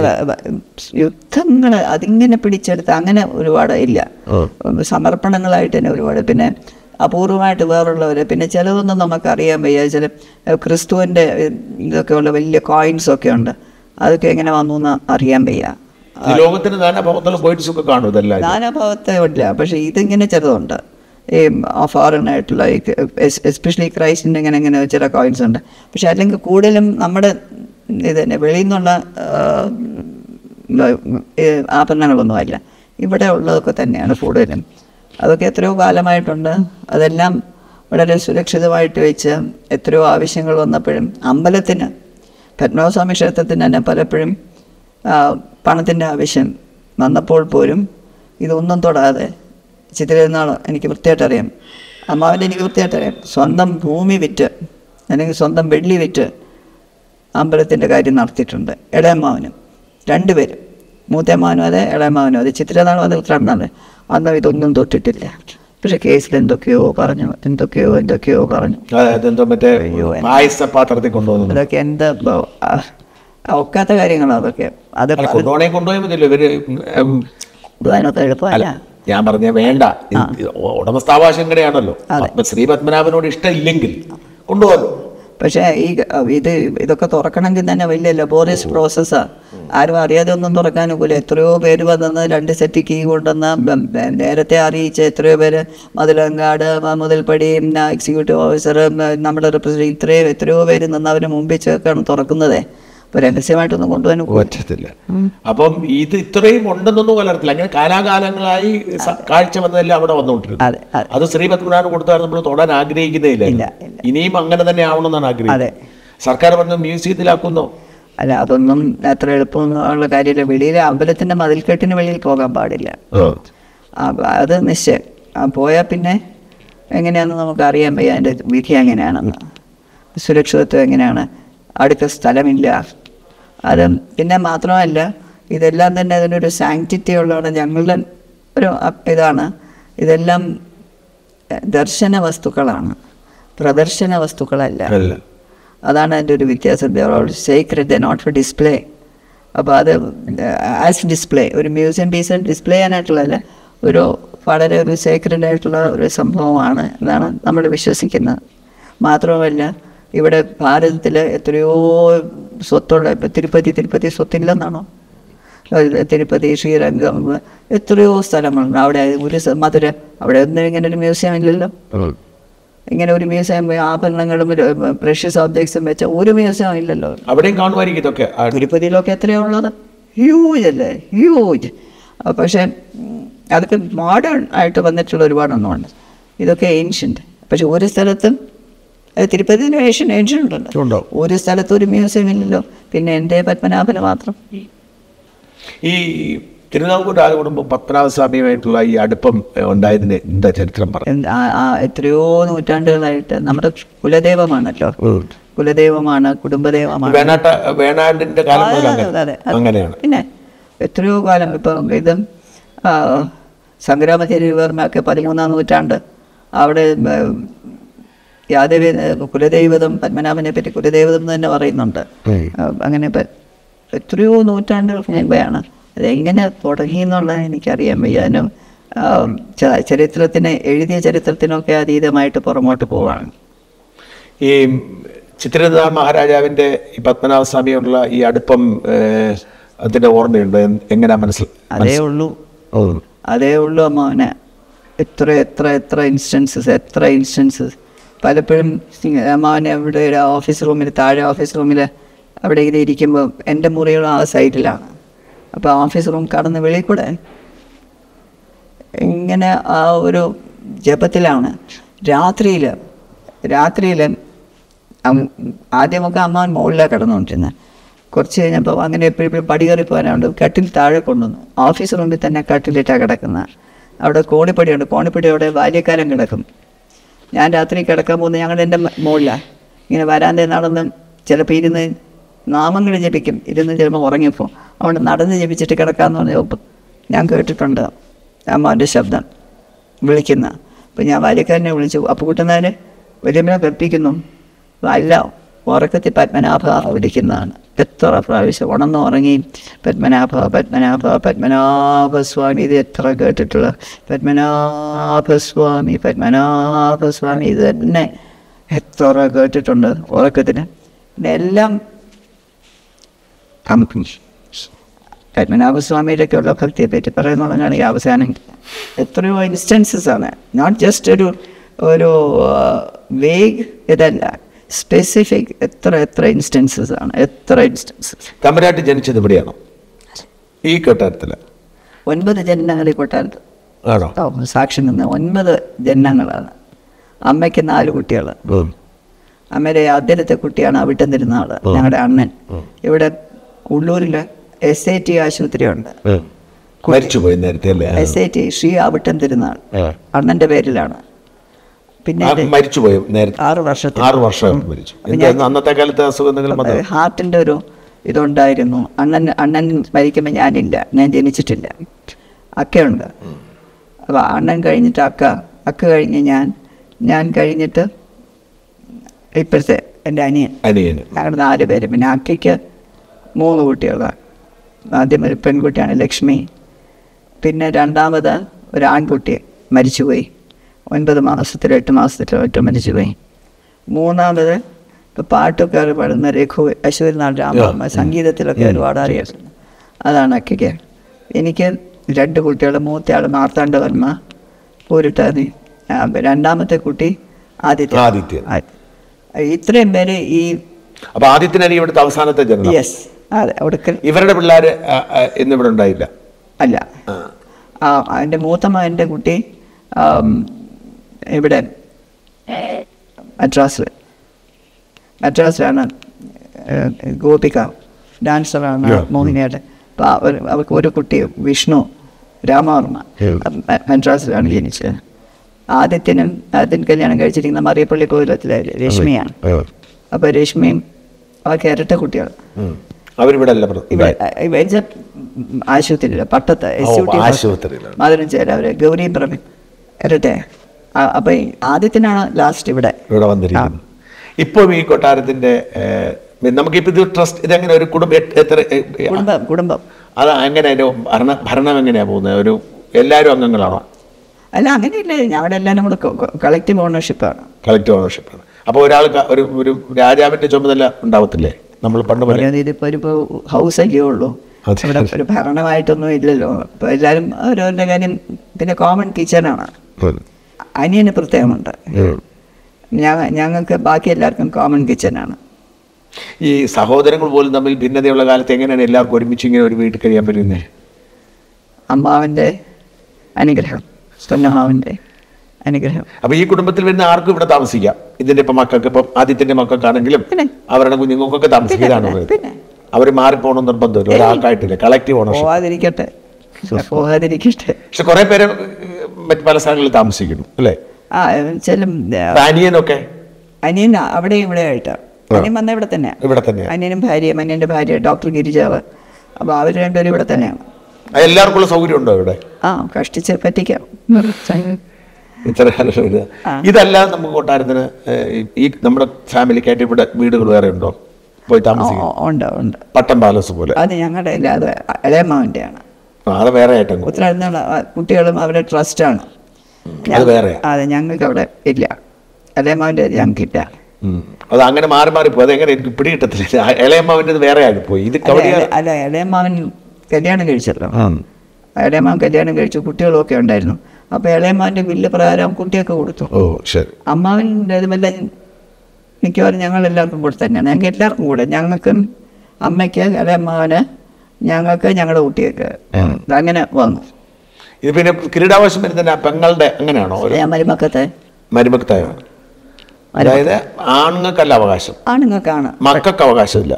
യുദ്ധങ്ങൾ അതിങ്ങനെ പിടിച്ചെടുത്ത് അങ്ങനെ ഒരുപാട് ഇല്ല ഉം, സമർപ്പണങ്ങളായിട്ട് തന്നെ ഒരുപാട് പിന്നെ അപൂർവമായിട്ട് വേറുള്ളവർ പിന്നെ ചിലതൊന്നും നമുക്കറിയാൻ വയ്യ ചില ഏഹ്, ക്രിസ്തുവിൻ്റെ ഏഹ്, ഇതൊക്കെയുള്ള വലിയ കോയിൻസ് ഒക്കെ ഉണ്ട് അതൊക്കെ എങ്ങനെ വന്നു എന്ന് അറിയാൻ വയ്യ ഈ ലോകത്തിന് നാനാഭാഗത്തുള്ള പോയിന്റ്സ് ഒക്കെ കാണും ഇതെല്ലാം നാനാഭാവത്തെ ഇല്ല പക്ഷേ ഇതിങ്ങനെ ചെറുതുണ്ട് ഈ ഫോറിൻ ആയിട്ടുള്ള എസ്പെഷ്യലി ക്രൈസ്റ്റിൻ്റെ ഇങ്ങനെ ഇങ്ങനെ ചില കോയിൻസ് ഉണ്ട് പക്ഷെ അല്ലെങ്കിൽ കൂടുതലും നമ്മുടെ ഇത് തന്നെ വെളിയിൽ നിന്നുള്ള ആ, ഈ ആഭരണങ്ങളൊന്നും അല്ല ഇവിടെ ഉള്ളതൊക്കെ തന്നെയാണ് കൂടുതലും അതൊക്കെ എത്രയോ കാലമായിട്ടുണ്ട് അതെല്ലാം വളരെ സുരക്ഷിതമായിട്ട് വെച്ച് എത്രയോ ആവശ്യങ്ങൾ വന്നപ്പോഴും അമ്പലത്തിന് പത്മനാഭസ്വാമി ക്ഷേത്രത്തിന് തന്നെ പലപ്പോഴും പണത്തിൻ്റെ ആവശ്യം വന്നപ്പോൾ പോലും ഇതൊന്നും തൊടാതെ ചിത്രനാൾ എനിക്ക് വൃത്തിയായിട്ട് അറിയാം അമ്മാവൻ്റെ എനിക്ക് വൃത്തിയായിട്ട് അറിയാം സ്വന്തം ഭൂമി വിറ്റ് അല്ലെങ്കിൽ സ്വന്തം വെള്ളി വിറ്റ് അമ്പലത്തിൻ്റെ കാര്യം നടത്തിയിട്ടുണ്ട് ഇളയമ്മാവനും രണ്ടുപേരും മൂത്തമ്മാവനും അതെ ഇളയമ്മാവനും അതെ ചിത്രനാളും അതെ ഉത്തരാടനാളെ അന്ന് ഇതൊന്നും തൊട്ടിട്ടില്ല പക്ഷെ കേസിൽ എന്തൊക്കെയോ പറഞ്ഞു എന്തൊക്കെയോ എന്തൊക്കെയോ പറഞ്ഞു അതെന്തോ മറ്റേ അയ്യോ, എന്നെ- പായസ പാത്രത്തിൽ കൊണ്ടുവന്നത് അതൊക്കെ എന്താ ബ- ആ, ഒക്കാത്ത കാര്യങ്ങളാണ് അതൊക്കെ അത് അല്ല കൊണ്ടുപോകണേ കൊണ്ടുപോയാൽ മതിയല്ലോ ഇവര് ഉം, അതിനകത്ത് എളുപ്പമല്ല അല്ല ഞാൻ പറഞ്ഞ വേണ്ട ഇത് ഉടമസ്ഥാവകാശം കൂടെയാണല്ലോ അപ്പൊ ശ്രീ പത്മനാഭനോട് ഇഷ്ടമില്ലെങ്കിൽ കൊണ്ടുപോകല്ലോ പക്ഷേ ഈ ഇത് ഇതൊക്കെ തുറക്കണമെങ്കിൽ തന്നെ വലിയ ലബോറിയസ് പ്രോസസ്സാണ് ആരും അറിയാതെ ഒന്നും തുറക്കാൻ ഒക്കില്ല എത്രയോ പേര് വന്നെന്ന് രണ്ട് സെറ്റ് കീ കൊണ്ടുവന്ന ബ- ബ- നേരത്തെ അറിയിച്ച എത്രയോ പേര് മതിലങ്കാട് മ- മുതൽപ്പടി എക്സിക്യൂട്ടീവ് ഓഫീസർ നമ്മുടെ റെപ്രസെൻറ്റേറ്റീവ് ഇത്രയോ എത്രയോ പേര് നിന്ന് അവരെ മുമ്പിൽ ചേർക്കാണ് തുറക്കുന്നത് അപ്പോൾ രഹസ്യമായിട്ടൊന്നും കൊണ്ടുപോകാൻ ഒക്കില്ല. പറ്റത്തില്ല അപ്പം ഇത് ഇത്രയും ഉണ്ടെന്നൊന്നും കലർത്തില്ല അങ്ങനെ കാലാകാലങ്ങളായി സ- കാഴ്ച വന്നതെല്ലാം അവിടെ വന്നുകൊണ്ടിരുന്നു അതെ അതെ അത് ശ്രീ പത്മനാഭൻ കൊടുത്താൽ നമ്മൾ തൊടാൻ ആഗ്രഹിക്കുന്നേ ഇല്ല ഇല്ല, ഇല്ല. ഇനിയും അങ്ങനെ തന്നെ ആവണമെന്നാണ് ആഗ്രഹിക്കുന്നത് അതെ. സർക്കാർ പറഞ്ഞ മ്യൂസിയത്തിലാക്കുന്നോ അല്ല അതൊന്നും അത്ര എളുപ്പമുള്ള കാര്യമില്ല വെളിയിൽ അമ്പലത്തിൻ്റെ മതിൽക്കെട്ടിന് വെളിയിൽ പോകാൻ പാടില്ല ആ, അത് നിശ്ചയം ആ, പോയാൽ പിന്നെ എങ്ങനെയാണെന്ന് നമുക്ക് അറിയാൻ വയ്യ അതിൻ്റെ വിധി എങ്ങനെയാണെന്ന് സുരക്ഷിതത്വം എങ്ങനെയാണ് അടുത്ത സ്ഥലമില്ല അത് പിന്നെ മാത്രമല്ല ഇതെല്ലാം തന്നെ അതിനൊരു സാങ്ക്ടിറ്റി ഉള്ളതാണ് ഞങ്ങളുടെ ഒരു അ- ഇതാണ് ഇതെല്ലാം എ, ദർശന വസ്തുക്കളാണ് പ്രദർശന വസ്തുക്കളല്ല അല്ല അതാണ് അതിൻ്റെ ഒരു വ്യത്യാസം sacred the not for display അപ്പോൾ അത് ആസ് ഡിസ്പ്ലേ ഒരു മ്യൂസിയം പീസ് ഡിസ്പ്ലേ ചെയ്യാനായിട്ടുള്ളതല്ല ഒരു വളരെ ഒരു സേക്രഡ് ആയിട്ടുള്ള ഒരു സംഭവമാണ് എന്നാണ് നമ്മൾ വിശ്വസിക്കുന്നത് മാത്രമല്ല ഇവിടെ ഭാരതത്തിൽ എത്രയോ സ്വത്തുള്ള ഇപ്പം തിരുപ്പതി തിരുപ്പതി സ്വത്തില്ലെന്നാണോ ഏഹ് തിരുപ്പതി ശ്രീരംഗം എത്രയോ സ്ഥലങ്ങളുണ്ട് അവിടെ ഒരു സ- മധുര അവിടെ ഒന്നും ഇങ്ങനെ ഒരു മ്യൂസിയം ഇല്ലല്ലോ ഇങ്ങനെ ഒരു മ്യൂസിയം ആഭരണങ്ങളും പ്രഷ്യസ് ഓബ്ജക്ട്സും വെച്ച ഒരു മ്യൂസിയം ഇല്ലല്ലോ അവിടെയും കാണുമായിരിക്കും ഇതൊക്കെ ആ, തിരുപ്പതിയിലൊക്കെ എത്രയാ ഉള്ളത് ഹ്യൂജ് അല്ലേ ഹ്യൂജ് പക്ഷേ ഉം, അതൊക്കെ മോഡേൺ ആയിട്ട് വന്നിട്ടുള്ള ഒരുപാടെണ്ണമുണ്ട് ഇതൊക്കെ ഏൻഷ്യൻ്റ് പക്ഷെ ഒരു സ്ഥലത്തും അത് തിരുപ്പതിന് ഏഷ്യൻ ഏൻഷ്യൻ ഉണ്ടല്ലോ ഉണ്ടാവും. ഒരു സ്ഥലത്തും ഒരു മ്യൂസിയം ഇല്ലല്ലോ പിന്നെ എൻ്റെ പത്മനാഭന് മാത്രം ഈ തിരുവിതാംകൂർ രാജകുടുംബം പത്മനാഭസ്വാമിയുമായിട്ടുള്ള ഈ അടുപ്പം ഏ, ഉണ്ടായതിന് എന്താ ചരിത്രം പറഞ്ഞു എന്ത് ആ- ആ എത്രയോ നൂറ്റാണ്ടുകളായിട്ട് നമ്മുടെ കുലദൈവമാണല്ലോ കുലദൈവമാണ് കുടുംബദൈവമാണ് വേണാട്ട വേണാടിന്റെ കാലം മുതൽ അതെ, അങ്ങനെ അതെ, അതെ. അങ്ങനെയാണ് പിന്നെ എത്രയോ കാലം ഇപ്പം ഇത് ആ, സംഗ്രാമചര്യവർമ്മയൊക്കെ പതിമൂന്നാം നൂറ്റാണ്ട് അവിടെ ഉം, യാദവ കുലദൈവതം പത്മനാഭനെ പറ്റി കുലദൈവതം എന്ന് തന്നെ പറയുന്നുണ്ട് ആ, അങ്ങനെ ഇപ്പം എത്രയോ നൂറ്റാണ്ടുകൾക്ക് മുമ്പെയാണ് അതെങ്ങനെ തുടങ്ങി എന്നുള്ളത് എനിക്കറിയാൻ വയ്യാനും ആ, ച- ചരിത്രത്തിന് എഴുതിയ ചരിത്രത്തിനൊക്കെ അതീതമായിട്ട് പുറമോട്ട് പോവാണ് ഈ ചിത്രരഥ മഹാരാജാവിന്റെ ഈ പത്മനാഭസ്വാമിയോടുള്ള ഈ അടുപ്പം ഏ, അതിന്റെ ഓർമ്മയുണ്ട് എൻ- എങ്ങനെയാ മനസ്സിൽ അതേ ഉള്ളൂ അതേ ഉള്ളൂ അമ്മാവനെ എത്ര എത്ര എത്ര ഇൻസ്റ്റൻസസ് എത്ര ഇൻസ്റ്റൻസസ് പലപ്പോഴും സിംഗ- അമ്മാവനെ അവിടെ ഒരു ഓഫീസ് റൂമിൽ താഴെ ഓഫീസ് റൂമിൽ അവിടെ ഇങ്ങനെ ഇരിക്കുമ്പോൾ എൻ്റെ മുറിയുള്ള ആ സൈഡിലാണ് അപ്പോൾ ഓഫീസ് റൂം കടന്ന് വെളിയിൽ കൂടെ ഇങ്ങനെ ആ ഒരു ജപത്തിലാണ് രാത്രിയിൽ രാത്രിയിൽ ആദ്യമൊക്കെ അമ്മാവൻ മുകളിലാണ് കിടന്നുകൊണ്ടിരുന്നത് കുറച്ച് കഴിഞ്ഞപ്പോൾ അങ്ങനെ എപ്പോഴും പടി കയറി പോകാനുണ്ട് കട്ടിൽ താഴെ കൊണ്ടുവന്നു ഓഫീസ് റൂമിൽ തന്നെ കട്ടിലിട്ടാണ് കിടക്കുന്നത് അവിടെ കോണിപ്പടിയുണ്ട് കോണിപ്പടി അവിടെ ബാല്യക്കാലം കിടക്കും ഞാൻ രാത്രി കിടക്കാൻ പോകുന്നത് ഞങ്ങളുടെ എൻ്റെ മുകളിലാണ് ഇങ്ങനെ വരാൻ്റെ നടന്ന് ചിലപ്പോൾ ഇരുന്ന് നാമങ്ങൾ ജപിക്കും ഇരുന്ന് ചിലപ്പോൾ ഉറങ്ങിപ്പോൾ അവിടെ നടന്ന് ജപിച്ചിട്ട് കിടക്കാമെന്ന് പറഞ്ഞപ്പോൾ ഞാൻ കേട്ടിട്ടുണ്ട് അമ്മാൻ്റെ ശബ്ദം വിളിക്കുന്ന അപ്പോൾ ഞാൻ ബാല്യക്കാരനെ വിളിച്ചു അപ്പോൾ കൂട്ടുന്നതിന് വലിയ കൽപ്പിക്കുന്നു അല്ല ഉറക്കത്തിൽ പത്മനാഭ വിളിക്കുന്നതാണ് എത്ര പ്രാവശ്യം ഉണർന്ന് ഉറങ്ങി പത്മനാഭ പത്മനാഭ പത്മനാഭസ്വാമി ഇത് എത്ര കേട്ടിട്ടുള്ള പത്മനാഭസ്വാമി പത്മനാഭസ്വാമി ഇത് തന്നെ എത്ര കേട്ടിട്ടുണ്ട് ഉറക്കത്തിന് പിന്നെ എല്ലാം പത്മനാഭസ്വാമിയുടെ ഒക്കെ ഉള്ള ഭക്തിയെ പറ്റി പറയുന്നുള്ളതാണ് ഈ അവസാനം എത്രയോ ഇൻസ്റ്റൻസസ് ആണ് നോട്ട് ജസ്റ്റ് ഒരു ഒരു വേഗ് ഇതല്ല സ്പെസിഫിക് എത്ര എത്ര ഇൻസ്റ്റൻസസ് ആണ് എത്ര ഇൻസ്റ്റൻസസ് തമ്പുരാട്ടി ജനിച്ചത് ഇവിടെയാണോ ഈ കൊട്ടാരത്തില് ഒൻപത് ജനനങ്ങളിൽ കൊട്ടാരത്ത് ആണോ സാക്ഷി നിന്ന് ഒൻപത് ജനനങ്ങളാണ് അമ്മയ്ക്ക് നാല് കുട്ടികൾ അമ്മയുടെ ആദ്യത്തെ കുട്ടിയാണ് അവിട്ടം തിരുനാൾ ഞങ്ങളുടെ അണ്ണൻ ഇവിടെ ഉള്ളൂരിൽ എസ് ഐ ടി ആശുപത്രി ഉണ്ട് മരിച്ചുപോയി നേരത്തെ അല്ലേ S I T Sree Avittom Thirunal അണ്ണൻ്റെ പേരിലാണ് പിന്നെ ആ, മരിച്ചുപോയി നേരത്തെ ആറ് വർഷത്തിൽ ആറ് വർഷം മരിച്ചു എന്തായിരുന്നു അന്നത്തെ കാലത്തെ അസുഖം എന്തെങ്കിലും വന്നോ? ഹാർട്ടിൻ്റെ ഒരു ഇതുണ്ടായിരുന്നു അണ്ണൻ അണ്ണൻ മരിക്കുമ്പോൾ ഞാനില്ല ഞാൻ ജനിച്ചിട്ടില്ല അക്കയുണ്ട് അപ്പോൾ അണ്ണൻ കഴിഞ്ഞിട്ട് അക്ക അക്ക കഴിഞ്ഞ് ഞാൻ ഞാൻ കഴിഞ്ഞിട്ട് ഇപ്പോഴത്തെ എൻ്റെ അനിയൻ അനിയന് ഞങ്ങൾ നാല് പേര് പിന്നെ അക്കയ്ക്ക് മൂന്ന് കുട്ടികളാണ് ആദ്യം ഒരു പെൺകുട്ടിയാണ് ലക്ഷ്മി പിന്നെ രണ്ടാമത് ഒരു ആൺകുട്ടി മരിച്ചുപോയി ഒൻപത് മാസത്തിലോ എട്ട് മാസത്തിലോ ഒറ്റ മരിച്ചുപോയി മൂന്നാമത് ഇപ്പോൾ പാട്ടൊക്കെ പാടുന്ന രഘു അശ്വതിനാഥ് രാമ സംഗീതത്തിലൊക്കെ ഒരുപാട് അറിയാം അതാണ് അക്കയ്ക്ക് എനിക്ക് രണ്ട് കുട്ടികൾ മൂത്തയാൾ മാർത്താണ്ഡവർമ്മ പൂരിട്ടാതി രണ്ടാമത്തെ കുട്ടി ആദിത്യ ആദിത്യൻ. ആ- ഇത്രയും പേര് ഈ അപ്പൊ ആദ്യത്തിനാണ് ഇവിടുത്തെ അവസാനത്തെ ജനനം യെസ് അതെ ഒടുക്കൽ ഇവരുടെ പിള്ളേര് ആ, ആ, ഇന്നിവിടെ ഉണ്ടായില്ല അല്ല ആ എൻ്റെ മൂത്ത മകൻ്റെ കുട്ടി ആം, ഇവിടെ മദ്രാസിൽ മദ്രാസിലാണ് ഏഹ്, ഗോപിക ഡാൻസറാണ് Yeah. മോഹിനിയായിട്ട് അപ്പോൾ അവർ അവർക്ക് ഒരു കുട്ടി വിഷ്ണു രാമവർമ്മ Yeah. മ- മദ്രാസിലാണ് ജനിച്ചത് ആദിത്യനും ആദ്യം കല്യാണം കഴിച്ചിരിക്കുന്ന മറിയപ്പള്ളി കോവിലത്തിലെ രശ്മിയാണ് അപ്പോൾ രശ്മിയും അവർക്ക് ഇരട്ട കുട്ടികൾ ഉം. അവരിവിടെ അല്ല പ്ര- ഇവിടെ വെച്ച ആശുപത്രിയില്ല പട്ടത്ത് എസ് യു ടി ആശുപത്രിയിലാണ്. മധുരം ചേര അവര് ഗൗരി പ്രഭി ഇരട്ടെ ആ- അപ്പൊ ഈ ആദ്യത്തിനാണ് ലാസ്റ്റ് ഇവിടെ ഇവിടെ വന്നിരിക്കുന്നത് ഇപ്പോൾ ഈ കൊട്ടാരത്തിന്റെ ഏഹ്, നമുക്കിപ്പോ ഇത് ട്രസ്റ്റ് ഇതെങ്ങനെ ഒരു കുടുംബം എ- എത്ര എ- എ- കുടുംബം കുടുംബം അത് എങ്ങനെ ഒരു ഭരണ ഭരണം എങ്ങനെയാ പോകുന്നത് ഒരു എല്ലാവരും അംഗങ്ങളാണോ അല്ല അങ്ങനെയില്ല ഞങ്ങളുടെ എല്ലാവരും കൂടെ കളക്റ്റീവ് ഓണർഷിപ്പാണ് കളക്റ്റീവ് ഓണർഷിപ്പാണ് അപ്പോൾ ഒരാൾ ഒരു ഒരു രാജാവിന്റെ ചുമതല ഉണ്ടാവത്തില്ലേ നമ്മൾ പണ്ട് പോലെ ഇതിപ്പോ ഒരു ഹൗസ് അല്ലേ ഉള്ളൂ അതെ. ഇവിടെ ഒരു ഭരണമായിട്ടൊന്നും ഇല്ലല്ലോ അപ്പൊ എല്ലാവരും ഓരോരുടെ കാര്യം പിന്നെ കോമൺ കിച്ചണാണ് അനിയന് പ്രത്യേകമുണ്ട് ഞങ്ങ ഞങ്ങൾക്ക് ബാക്കി എല്ലാവർക്കും കോമൺ കിച്ചനാണ് ഈ സഹോദരങ്ങൾ പോലും തമ്മിൽ ഭിന്നതയുള്ള കാലത്ത് എങ്ങനെയാണ് എല്ലാവർക്കും ഒരുമിച്ച് ഇങ്ങനെ ഒരു വീട്ടിൽ കഴിയാൻ പറ്റുന്നത് അമ്മാവൻ്റെ അനുഗ്രഹം പൊന്നമ്മാവൻ്റെ അനുഗ്രഹം അപ്പൊ ഈ കുടുംബത്തിൽ വരുന്ന ആർക്കും ഇവിടെ താമസിക്കാം ഇതിന്റെ ഇപ്പൊ മക്കൾക്ക് ഇപ്പം ആദ്യത്തിന്റെ മക്കൾക്കാണെങ്കിലും പിന്നെ. അവരുടെ കുഞ്ഞുങ്ങൾക്കൊക്കെ താമസിക്കാനാണ് പിന്നെ, പിന്നെ. അവർ മാറിപ്പോകണം നിർബന്ധമില്ല ഒരാൾക്കായിട്ടില്ല കളക്റ്റീവ് ഓണർഷിപ്പ് പോവാതിരിക്കട്ടെ പോകാതിരിക്കട്ടെ പക്ഷെ കുറെ പേര് ഏഹ്, മറ്റ് പല സ്ഥലങ്ങളിൽ താമസിക്കുന്നു അല്ലേ ആ ചെല്ലും അപ്പൊ അനിയനൊക്കെ അനിയൻ അവിടെ ഇവിടെ ആയിട്ടാണ് അനിയൻ വന്ന ഇവിടെ തന്നെയാണ് ഇവിടെ തന്നെയാണ് അനിയനും ഭാര്യയും അനിയൻ്റെ ഭാര്യ ഡോക്ടർ ഗിരിജാവ് അപ്പോൾ അവർ രണ്ടുപേരും ഇവിടെ തന്നെയാണ് അത് എല്ലാവർക്കും ഉള്ള സൗകര്യം ഉണ്ടോ ഇവിടെ ആ കഷ്ടിച്ച് പറ്റിക്കാം ഇത്ര കാലം ഇത്. ആ. ഇതല്ലാതെ നമുക്ക് കൊട്ടാരത്തിന് ഏഹ്, ഈ നമ്മുടെ ഫാമിലിക്കായിട്ട് ഇവിടെ വീടുകൾ വേറെ ഉണ്ടോ പോയി ഓ, താമസിക്കും ഓ, ഉണ്ട് ഉണ്ട് പട്ടം പാലസ് പോലെ അത് ഞങ്ങളുടെ ഇല്ല അത് ഇളയമാവൻ്റെയാണ് ആ, അത് വേറെ ആയിട്ടങ്ങ് ഉത്തരവാദിത്തമുള്ള ആ, കുട്ടികളും അവരുടെ ട്രസ്റ്റാണ് അത് വേറെയാ? അതെ ഞങ്ങൾക്ക് അവിടെ ഇല്ല ഇളയമാവൻ്റെ ഞങ്ങൾക്കില്ല ഉം. അത് അങ്ങനെ മാറി മാറി പോയി അതെങ്ങനെ എനിക്ക് പിടികിട്ടത്തില്ല ഇളയമ്മാവിൻ്റെ വേറെ ആയി പോയി ഇത് അല്ല, കവടിയാ ഇള- അല്ല ഇളയമാവൻ കല്യാണം കഴിച്ചല്ലോ ഇളയമാവൻ കല്യാണം കഴിച്ചു കുട്ടികളൊക്കെ ഉണ്ടായിരുന്നു അപ്പോൾ ഇളയമാവൻ്റെ ബില്ല് പ്രകാരം കുട്ടിയൊക്കെ കൊടുത്തു ഓ ശരി അമ്മാവൻ്റെ ഇതുമെല്ലാം മിക്കവാറും ഞങ്ങൾ എല്ലാവർക്കും കൂടെ തന്നെയാണ് ഞങ്ങൾക്ക് എല്ലാവർക്കും കൂടെ ഞങ്ങൾക്കും അമ്മയ്ക്ക് ഇളയമ്മാവന് ഞങ്ങൾക്ക് ഞങ്ങളുടെ കുട്ടിയൊക്കെ അങ്ങനെ വന്നു ഇത് പിന്നെ കിരീടാവകാശം വരുന്ന ആ പെങ്ങളുടെ അങ്ങനെയാണോ ഒരു ഞാൻ മരുമക്കത്തെ മരുമക്തായോ അതായത് ആണുങ്ങൾക്കല്ല അവകാശം ആണുങ്ങൾക്കാണ് മക്കൾക്ക് അവകാശമില്ല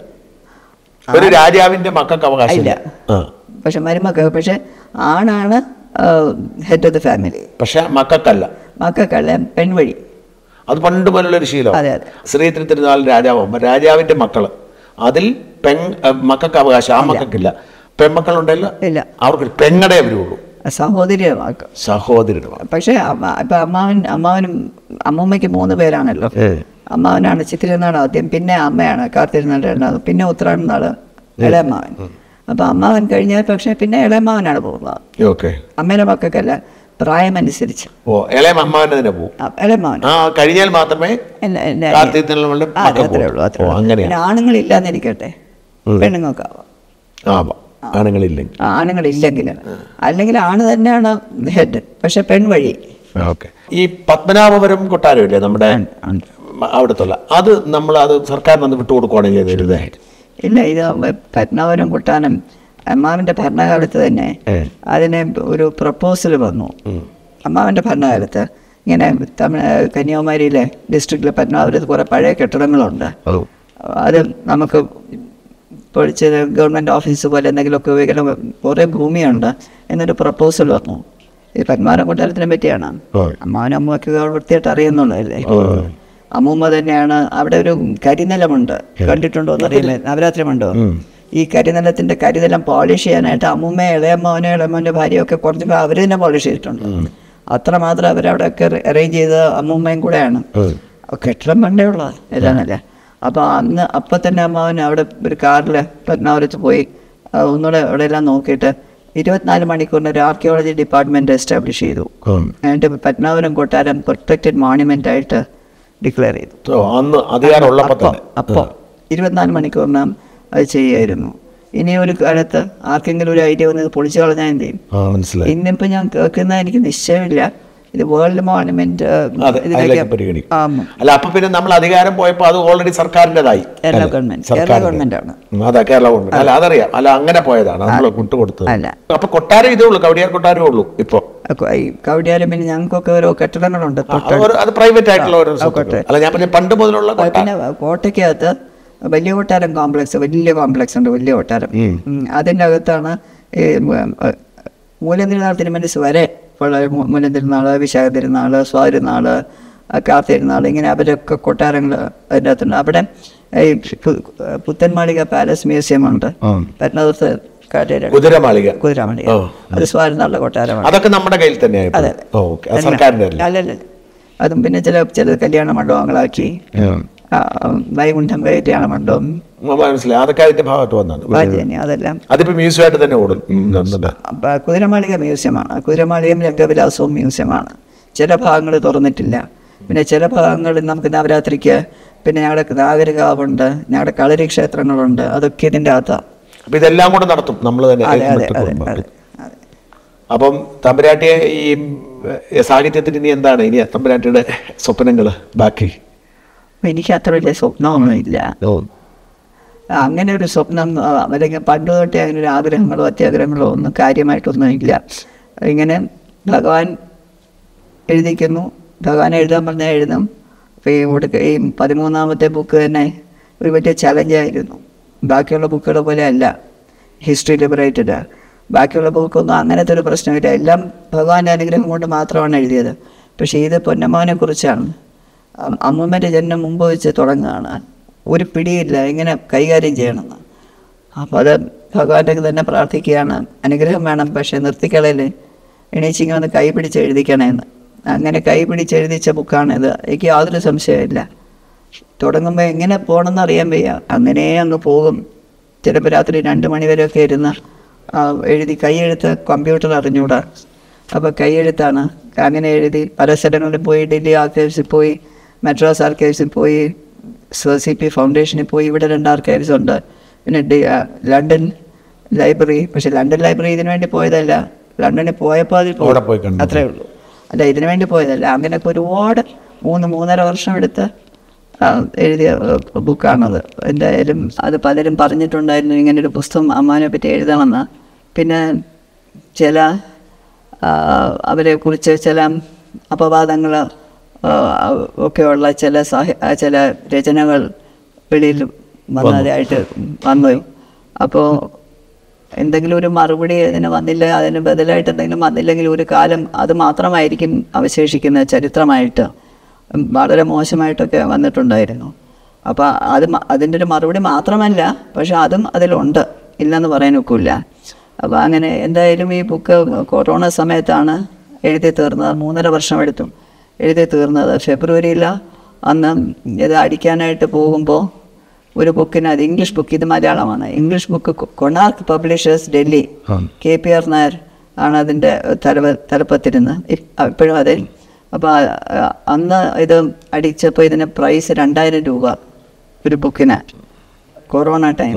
ഒരു രാജാവിന്റെ മക്കൾക്ക് അവകാശമില്ല ആ പക്ഷെ മരുമക്ക പക്ഷെ ആണാണ് ഹെഡ് ഓഫ് ദ ഫാമിലി പക്ഷെ മക്കൾക്കല്ല മക്കൾക്കല്ല പെൺവഴി അത് പണ്ട് പോലുള്ള ഒരു ശീലം അതെ, അതെ. ശ്രീധര തിരുനാൾ രാജാവാകുമ്പോൾ രാജാവിന്റെ മക്കള് അതിൽ പെൺ അഹ് മക്കൾക്ക് അവകാശം ആ മക്കൾക്കില്ല പെൺമക്കളുണ്ടല്ലോ ഇല്ല അവർക്ക് പെങ്ങടെ വരുള്ളൂ സഹോദരിമാർക്ക് സഹോദരന് പക്ഷേ അമ്മ- ഇപ്പൊ അമ്മാവൻ അമ്മാവനും അമ്മൂമ്മയ്ക്ക് മൂന്ന് പേരാണല്ലോ അമ്മാവനാണ് ചിത്തിരുന്നാൾ ആദ്യം പിന്നെ അമ്മയാണ് കാത്തിരുന്നാൾ രണ്ടാമത് പിന്നെ ഉത്രാടം നാള് ഇളയമ്മാവൻ അപ്പൊ അമ്മാവൻ കഴിഞ്ഞാൽ പക്ഷേ പിന്നെ ഇളയമ്മാവനാണ് പോകുന്നത് ഓക്കെ അമ്മയുടെ മക്കൾക്കല്ല പ്രായമനുസരിച്ച് ഓ ഇളയ അമ്മാവൻ്റെ തന്നെ പോകും ആ, ഇളയമ്മാവൻ ആ കഴിഞ്ഞാൽ മാത്രമേ എന്നെ- എന്നെ- കാർത്തിക് തിരുനാളിന്റെ ആ, അതെ, മക്കൾ അത്രേ പോകും. ഉള്ളൂ അത്രേ ഓ ഉള്ളൂ. അങ്ങനെയാണ് പിന്നെ ആണുങ്ങളില്ലാന്നിരിക്കട്ടെ പെണ്ണുങ്ങൾക്കാവാം ആ ആണുങ്ങളില്ലെങ്കിൽ ആ, ആണുങ്ങളില്ലെങ്കിൽ അല്ലെങ്കിൽ ആണ് തന്നെയാണ് ഹെഡ് പക്ഷെ പെൺവഴി ഓക്കെ ഈ പത്മനാഭപുരം കൊട്ടാരമില്ലേ നമ്മുടെ ഉണ്ട്, ഉണ്ട്. അവിടത്തുള്ള അത് നമ്മൾ അത് സർക്കാരിന് വിട്ടുകൊടുക്കുകയാണ് ചെയ്തിരുന്നത് ഇല്ല ഇത് പത്മനാഭപുരം കുട്ടാനം അമ്മാവിൻ്റെ ഭരണകാലത്ത് തന്നെ അതിന് ഒരു പ്രപ്പോസൽ വന്നു അമ്മാവിൻ്റെ ഭരണകാലത്ത് ഇങ്ങനെ തമിഴ് കന്യാകുമാരിയിലെ ഡിസ്ട്രിക്റ്റിലെ പത്മനാഭപുരത്ത് കുറേ പഴയ കെട്ടിടങ്ങളുണ്ട് അത് നമുക്ക് പൊളിച്ച് ഗവൺമെൻറ് ഓഫീസ് പോലെ എന്തെങ്കിലുമൊക്കെ ഉപയോഗിക്കണം കുറേ ഭൂമിയുണ്ട് എന്നൊരു പ്രപ്പോസൽ വന്നു ഈ പത്മാരം കൊട്ടാരത്തിനെ പറ്റിയാണ് അമ്മാവനും അമ്മയൊക്കെ വൃത്തിയായിട്ട് അറിയുന്നുള്ളതല്ലേ അമ്മൂമ്മ തന്നെയാണ് അവിടെ ഒരു കരിനിലമുണ്ട് കണ്ടിട്ടുണ്ടോ എന്നറിയില്ല നവരാത്രി ഉണ്ടോ ഈ കരിനിലത്തിന്റെ കരിനിലം പോളിഷ് ചെയ്യാനായിട്ട് അമ്മൂമ്മ ഇളയമ്മോനെ ഇളയമ്മോന്റെ ഭാര്യയൊക്കെ കുറച്ച് അവർ തന്നെ പോളിഷ് ചെയ്തിട്ടുണ്ട് അത്രമാത്രം അവരവിടെ ഒക്കെ അറേഞ്ച് ചെയ്ത അമ്മൂമ്മയും കൂടെയാണ് കെട്ടിടം പണ്ടേ ഉള്ളത് ഏതാണല്ലേ അപ്പോൾ അന്ന് അപ്പം തന്നെ അമ്മാവൻ അവിടെ ഒരു കാറിൽ പത്മാവരത്ത് പോയി ആ, ഒന്നുകൂടെ അവിടെ എല്ലാം നോക്കിയിട്ട് ഇരുപത്തിനാല് മണിക്കൂറിന് ഒരു ആർക്കിയോളജി ഡിപ്പാർട്ട്മെൻറ്റ് എസ്റ്റാബ്ലിഷ് ചെയ്തു എന്നിട്ട് പത്മാവരം കൊട്ടാരം പ്രൊട്ടക്റ്റഡ് മോണുമെൻ്റ് ആയിട്ട് ഡിക്ലെയർ ചെയ്തു ഓ, അന്ന് അധികാരമുള്ളപ്പോൾ അപ്പോൾ തന്നെ അപ്പോൾ ഇരുപത്തിനാല് മണിക്കൂറിനകം അത് ചെയ്യായിരുന്നു ഇനി ഒരു കാലത്ത് ആർക്കെങ്കിലും ഒരു ഐഡിയ വന്നത് പൊളിച്ചു കളഞ്ഞാൽ എന്ത് ചെയ്യും ആ മനസ്സിലായി ഇന്നിപ്പോൾ ഞാൻ കേൾക്കുന്ന എനിക്ക് നിശ്ചയമില്ല ഇത് വേൾഡ് മോണുമെന്റ് അതെ അതിലേക്ക് പരിഗണിക്കും അല്ല അപ്പൊ പിന്നെ നമ്മൾ അധികാരം പോയപ്പോ അത് ഓൾറെഡി സർക്കാരിൻ്റെതായി കേരള ഗവൺമെന്റ് കേരള ഗവൺമെന്റ് ആണ് അതെ കേരള ഗവൺമെന്റ് അല്ല അതറിയാം അല്ല അങ്ങനെ പോയതാണ് നമ്മൾ വിട്ടുകൊടുത്തത് അല്ല അപ്പൊ കൊട്ടാരം ഇതേ ഉള്ളൂ കവടിയാർ കൊട്ടാരമേ ഉള്ളൂ ഇപ്പൊ അപ്പൊ ഈ കവടിയാലും പിന്നെ ഞങ്ങൾക്കൊക്കെ ഓരോ കെട്ടിടങ്ങളുണ്ട് ആ, അത് ഒരു- അത് പ്രൈവറ്റ് ആയിട്ടുള്ള ഓരോ സ്വത്തുക്കൾ. അല്ല ഞാൻ പറഞ്ഞ പണ്ട് മുതലുള്ള അത് കൊട്ടാരം പിന്നെ കോട്ടയ്ക്കകത്ത് വലിയ കൊട്ടാരം കോംപ്ലക്സ് വലിയ കോംപ്ലക്സ് ഉണ്ട് വലിയ കൊട്ടാരം ഉം. അതിൻ്റെ അകത്താണ് ഈ ഉം, ഏ, മൂലതിരുനാൾ തിരുമനസ് വരെ ഉള്ള മൂ- മൂലതിരുനാൾ വിശാഖ തിരുനാൾ സ്വാതിരുനാൾ കാത്തിരുനാൾ ഇങ്ങനെ അവരൊക്കെ കൊട്ടാരങ്ങൾ അതിൻ്റെ അകത്തുണ്ട് അവിടെ ഈ പു- പുത്തൻമാളിക പാലസ് മ്യൂസിയം ഉണ്ട് പത്മനാഭത്ത് കാട്ടേര കുതിരമാളിക കുതിരാമണി ഓ. അത് സ്വാതിരുനാളിലെ കൊട്ടാരമാണ് അതൊക്കെ നമ്മുടെ കയ്യിൽ തന്നെയായി അതെ ഓക്കെ അത് സർക്കാരിന്റെ അല്ല അല്ലല്ല അതും പിന്നെ ചില ചില കല്യാണ മണ്ഡപങ്ങളാക്കി ആ, വൈകുണ്ഠം കല്യാണ മണ്ഡപം ഉം, മനസ്സിലായി അതൊക്കെ അതിന്റെ ഭാഗത്ത് വന്നാണ് വാദ്യനി അതെല്ലാം അതിപ്പോ മ്യൂസിയം ആയിട്ട് തന്നെ ഓടും ഉം, നന്നാ. അപ്പൊ കുതിരമാളിക മ്യൂസിയമാണ് കുതിരമാളികയും രംഗവിലാസവും മ്യൂസിയമാണ് ചില ഭാഗങ്ങൾ തുറന്നിട്ടില്ല പിന്നെ ചില ഭാഗങ്ങളിൽ നമുക്ക് നവരാത്രിക്ക് പിന്നെ ഞങ്ങളുടെ നാഗരികാവുണ്ട് ഞങ്ങളുടെ കളരി ക്ഷേത്രങ്ങളുണ്ട് അതൊക്കെ ഇതിൻ്റെ അകത്താണ് അപ്പൊ ഇതെല്ലാം കൂടെ നടത്തും നമ്മൾ തന്നെ അതെ അതെ ഇട്ട് അതെ കൊടുക്കും. അതെ അതെ അപ്പം തമ്പുരാട്ടിയെ ഈ ഏ, സാഹിത്യത്തിന് ഇനി എന്താണ് ഇനി തമ്പുരാട്ടിയുടെ സ്വപ്നങ്ങള് ബാക്കി അപ്പൊ എനിക്ക് അത്ര വലിയ സ്വപ്നമൊന്നുമില്ല അങ്ങനെ ഒരു സ്വപ്നം ആ, അല്ലെങ്കിൽ പണ്ട് തൊട്ടേ അങ്ങനെ ഒരു ആഗ്രഹങ്ങളോ അത്യാഗ്രഹങ്ങളോ ഒന്നും കാര്യമായിട്ടൊന്നും ഇല്ല ഇങ്ങനെ ഭഗവാൻ എഴുതിക്കുന്നു ഭഗവാൻ എഴുതാൻ പറഞ്ഞാൽ എഴുതും അപ്പോൾ ഈ ഒടുക്ക ഈ പതിമൂന്നാമത്തെ ബുക്ക് തന്നെ ഒരു വലിയ ചലഞ്ചായിരുന്നു ബാക്കിയുള്ള ബുക്കുകളെ പോലെ അല്ല ഹിസ്റ്ററി ലിബറേറ്റഡ് ബാക്കിയുള്ള ബുക്കൊന്നും അങ്ങനത്തെ ഒരു പ്രശ്നമില്ല എല്ലാം ഭഗവാന്റെ അനുഗ്രഹം കൊണ്ട് മാത്രമാണ് എഴുതിയത് പക്ഷേ ഇത് പൊന്നമ്മാവനെ കുറിച്ചാണ് അം- അമ്മൂമ്മൻ്റെ ജന്മം മുമ്പ് വെച്ച് തുടങ്ങുകയാണ് ഒരു പിടിയില്ല എങ്ങനെ കൈകാര്യം ചെയ്യണമെന്ന് അപ്പോൾ അത് ഭഗവാന്റെ തന്നെ പ്രാർത്ഥിക്കുകയാണ് അനുഗ്രഹം വേണം പക്ഷേ നിർത്തിക്കളയിൽ എണീച്ചിങ്ങനെ വന്ന് കൈ പിടിച്ച് എഴുതിക്കണേന്ന് അങ്ങനെ കൈ പിടിച്ച് എഴുതിച്ച ബുക്കാണിത് എനിക്ക് യാതൊരു സംശയമില്ല തുടങ്ങുമ്പോൾ എങ്ങനെ പോകണമെന്ന് അറിയാൻ വയ്യ അങ്ങനെ അങ്ങ് പോകും ചിലപ്പോൾ രാത്രി രണ്ട് മണി വരെയൊക്കെ ഇരുന്ന് ആ, എഴുതി കൈയെഴുത്ത് കമ്പ്യൂട്ടർ അറിഞ്ഞൂടാ അപ്പോൾ കൈയെഴുത്താണ് അങ്ങനെ എഴുതി പല സ്ഥലങ്ങളിൽ പോയി ഡൽഹി ആർക്കൈവ്സിൽ പോയി മദ്രാസ് ആർക്കൈവ്സിൽ പോയി സി പി ഫൗണ്ടേഷനിൽ പോയി ഇവിടെ രണ്ട് ആർക്കൈവ്സ് ഉണ്ട് പിന്നെ ഡി ആ, ലണ്ടൻ ലൈബ്രറി പക്ഷെ ലണ്ടൻ ലൈബ്രറി ഇതിനു വേണ്ടി പോയതല്ല ലണ്ടനിൽ പോയപ്പോൾ അതിൽ പോയി. അവിടെ പോയി കണ്ടു. അത്രേ ഉള്ളൂ അല്ല ഇതിനു വേണ്ടി പോയതല്ല അങ്ങനെയൊക്കെ ഒരുപാട് മൂന്ന് മൂന്നര വർഷം എടുത്ത് ആ, എഴുതിയ ഏഹ്, ബുക്കാണത് എന്തായാലും അത് പലരും പറഞ്ഞിട്ടുണ്ടായിരുന്നു ഇങ്ങനൊരു പുസ്തകം അമ്മാനെ പറ്റി എഴുതണമെന്ന് പിന്നെ ചില ആ, അവരെക്കുറിച്ച് ചില അപവാദങ്ങൾ ഒക്കെയുള്ള ചില സാഹി ആ, ചില രചനകൾ വെളിയിൽ വന്നതായിട്ട് വന്നു അപ്പോൾ എന്തെങ്കിലും ഒരു മറുപടി അതിന് വന്നില്ല അതിന് ബദലായിട്ട് എന്തെങ്കിലും വന്നില്ലെങ്കിൽ ഒരു കാലം അത് മാത്രമായിരിക്കും അവശേഷിക്കുന്ന ചരിത്രമായിട്ട് ഉം, വളരെ മോശമായിട്ടൊക്കെ വന്നിട്ടുണ്ടായിരുന്നു അപ്പോൾ അത് മ- അതിൻ്റെ ഒരു മറുപടി മാത്രമല്ല പക്ഷെ അതും അതിലുണ്ട് ഇല്ലെന്ന് പറയാൻ ഒക്കില്ല അപ്പോൾ അങ്ങനെ എന്തായാലും ഈ ബുക്ക് കൊറോണ സമയത്താണ് എഴുതി തീർന്നത് മൂന്നര വർഷം എടുത്തു എഴുതി തീർന്നത് ഫെബ്രുവരിയിൽ അന്ന് ഇത് അടിക്കാനായിട്ട് പോകുമ്പോൾ ഒരു ബുക്കിന് അത് ഇംഗ്ലീഷ് ബുക്ക് ഇത് മലയാളമാണ് English book Konark publishers Delhi K P R Nair ആണ് അതിൻ്റെ തലവ തലപ്പത്തിരുന്ന് ഇപ്പോഴും അതെ അപ്പോൾ അന്ന് ഇത് അടിച്ചപ്പോൾ ഇതിന് പ്രൈസ് രണ്ടായിരം രൂപ ഒരു ബുക്കിന് കൊറോണ ടൈം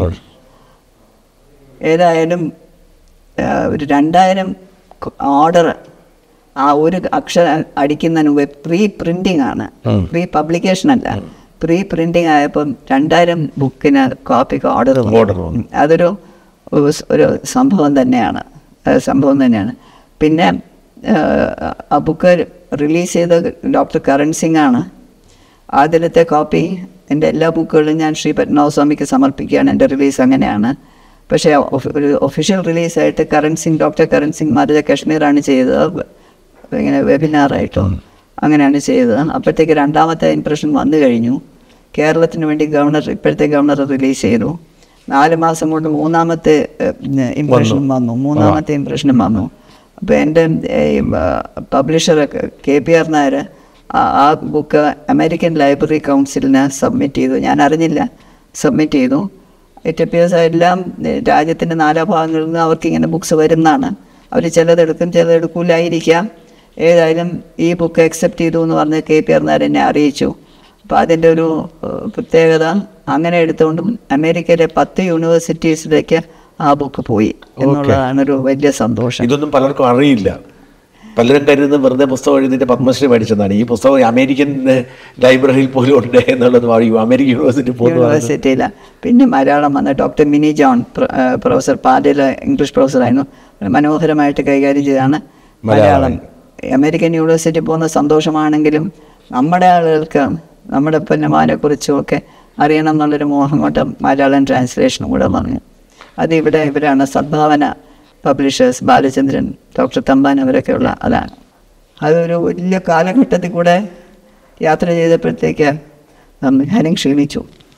ഏതായാലും ആ, ഒരു രണ്ടായിരം ഓർഡർ ആ ഒരു അക്ഷരം അടിക്കുന്നതിന് മുമ്പ് പ്രീ പ്രിന്റിംഗ് ആണ് പ്രീ പബ്ലിക്കേഷൻ അല്ല പ്രീ പ്രിന്റിംഗ് ആയപ്പം രണ്ടായിരം ബുക്കിന് കോപ്പിക്ക് ഓർഡർ Order വന്നു. അതൊരു ഒരു- ഒരു സംഭവം തന്നെയാണ് അത് സംഭവം തന്നെയാണ് പിന്നെ ആ, ആ ബുക്ക് റിലീസ് ചെയ്ത ഡോക്ടർ കരൺ സിംഗ് ആണ് ആദ്യത്തെ കോപ്പി എൻ്റെ എല്ലാ ബുക്കുകളും ഞാൻ ശ്രീ പത്മനാഭസ്വാമിക്ക് സമർപ്പിക്കുകയാണ് എൻ്റെ റിലീസ് അങ്ങനെയാണ് പക്ഷേ ഒഫ- ഒരു ഒഫീഷ്യൽ റിലീസായിട്ട് കരൺ സിംഗ് ഡോക്ടർ കരൺ സിംഗ് മാരജ കശ്മീറാണ് ചെയ്തത് ഇങ്ങനെ വെബിനാറായിട്ടോ അങ്ങനെയാണ് ചെയ്തത് അപ്പോഴത്തേക്ക് രണ്ടാമത്തെ ഇംപ്രഷൻ വന്നു കഴിഞ്ഞു കേരളത്തിന് വേണ്ടി ഗവർണർ ഇപ്പോഴത്തെ ഗവർണർ റിലീസ് ചെയ്തു നാല് മാസം കൊണ്ട് മൂന്നാമത്തെ ഇംപ്രഷനും വന്നു മൂന്നാമത്തെ ഇംപ്രഷനും വന്നു അപ്പോൾ എൻ്റെ publisher K P R Nair ആ- ആ ബുക്ക് അമേരിക്കൻ ലൈബ്രറി കൗൺസിലിന് സബ്മിറ്റ് ചെയ്തു ഞാൻ അറിഞ്ഞില്ല സബ്മിറ്റ് ചെയ്തു ഇറ്റ് അപ്പിയേഴ്സ് എല്ലാം രാജ്യത്തിൻ്റെ നാലാ ഭാഗങ്ങളിൽ നിന്ന് അവർക്ക് ഇങ്ങനെ ബുക്സ് വരുന്നതാണ് അവർ ചിലതെടുക്കും ചിലതെടുക്കില്ലായിരിക്കാം ഏതായാലും ഈ ബുക്ക് അക്സെപ്റ്റ് ചെയ്തു എന്ന് പറഞ്ഞ് കെ പി ആർനാർ എന്നെ അറിയിച്ചു അപ്പോൾ അതിൻ്റെ ഒരു ഏഹ്, പ്രത്യേകത അങ്ങനെ എടുത്തുകൊണ്ടും അമേരിക്കയിലെ പത്ത് യൂണിവേഴ്സിറ്റീസിലേക്ക് ആ ബുക്ക് പോയി എന്നുള്ളതാണ് ഒരു വലിയ സന്തോഷം ഇതൊന്നും പലർക്കും അറിയില്ല പലരും കരുതുന്നത് വെറുതെ പുസ്തകം എഴുതിയിട്ട് പത്മശ്രീ മേടിച്ചതാണ് ഈ പുസ്തകം അമേരിക്കൻ ഏഹ്, ലൈബ്രറിയിൽ പോലും ഉണ്ട് എന്നുള്ളത് പറയും അമേരിക്കൻ യൂണിവേഴ്സിറ്റി പോകുന്നു യൂണിവേഴ്സിറ്റിയിൽ പിന്നെ മലയാളം വന്ന ഡോക്ടർ മിനി ജോൺ പ്ര- ആ, പ്രൊഫസർ പാലിൽ ഇംഗ്ലീഷ് പ്രൊഫസറായിരുന്നു മനോഹരമായിട്ട് കൈകാര്യം ചെയ്താണ് മലയാളം അമേരിക്കൻ യൂണിവേഴ്സിറ്റി പോകുന്ന സന്തോഷമാണെങ്കിലും നമ്മുടെ ആളുകൾക്ക് നമ്മുടെ പൊന്നമാനെ കുറിച്ചും ഒക്കെ അറിയണം എന്നുള്ളൊരു മോഹം കൊണ്ട് മലയാളം ട്രാൻസ്ലേഷനും കൂടെ പറഞ്ഞു അത് ഇവിടെ ഇവരാണ് സദ്ഭാവന പബ്ലിഷേഴ്സ് ബാലചന്ദ്രൻ ഡോക്ടർ തമ്പാൻ അവരൊക്കെ ഉള്ള അതാണ് അതൊരു വലിയ കാലഘട്ടത്തിൽ കൂടെ യാത്ര ചെയ്തപ്പോഴത്തേക്ക് ഉം, ഞാനും ക്ഷീണിച്ചു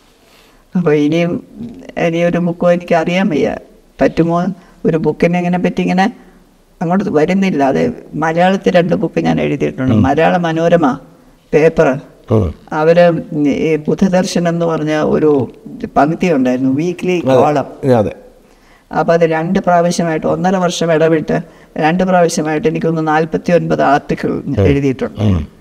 അപ്പോൾ ഇനിയും ഇനിയൊരു ബുക്കോ എനിക്ക് അറിയാൻ വയ്യ പറ്റുമോ ഒരു ബുക്കിനെ ഇങ്ങനെ പറ്റി ഇങ്ങനെ അങ്ങോട്ട് വരുന്നില്ല അത് മലയാളത്തിൽ രണ്ട് ബുക്ക് ഞാൻ എഴുതിയിട്ടുണ്ട് മലയാള മനോരമ പേപ്പർ ഉം. അവർ ഈ ബുധദർശൻ എന്ന് പറഞ്ഞ ഒരു പങ്ക്തി ഉണ്ടായിരുന്നു വീക്ക്ലി കോളം അതെ അപ്പോൾ അത് രണ്ട് പ്രാവശ്യമായിട്ട് ഒന്നര വർഷം ഇടവിട്ട് രണ്ട് പ്രാവശ്യമായിട്ട് എനിക്കൊന്ന് നാൽപ്പത്തി ഒൻപത് ആർട്ടിക്കിൾ എഴുതിയിട്ടുണ്ട്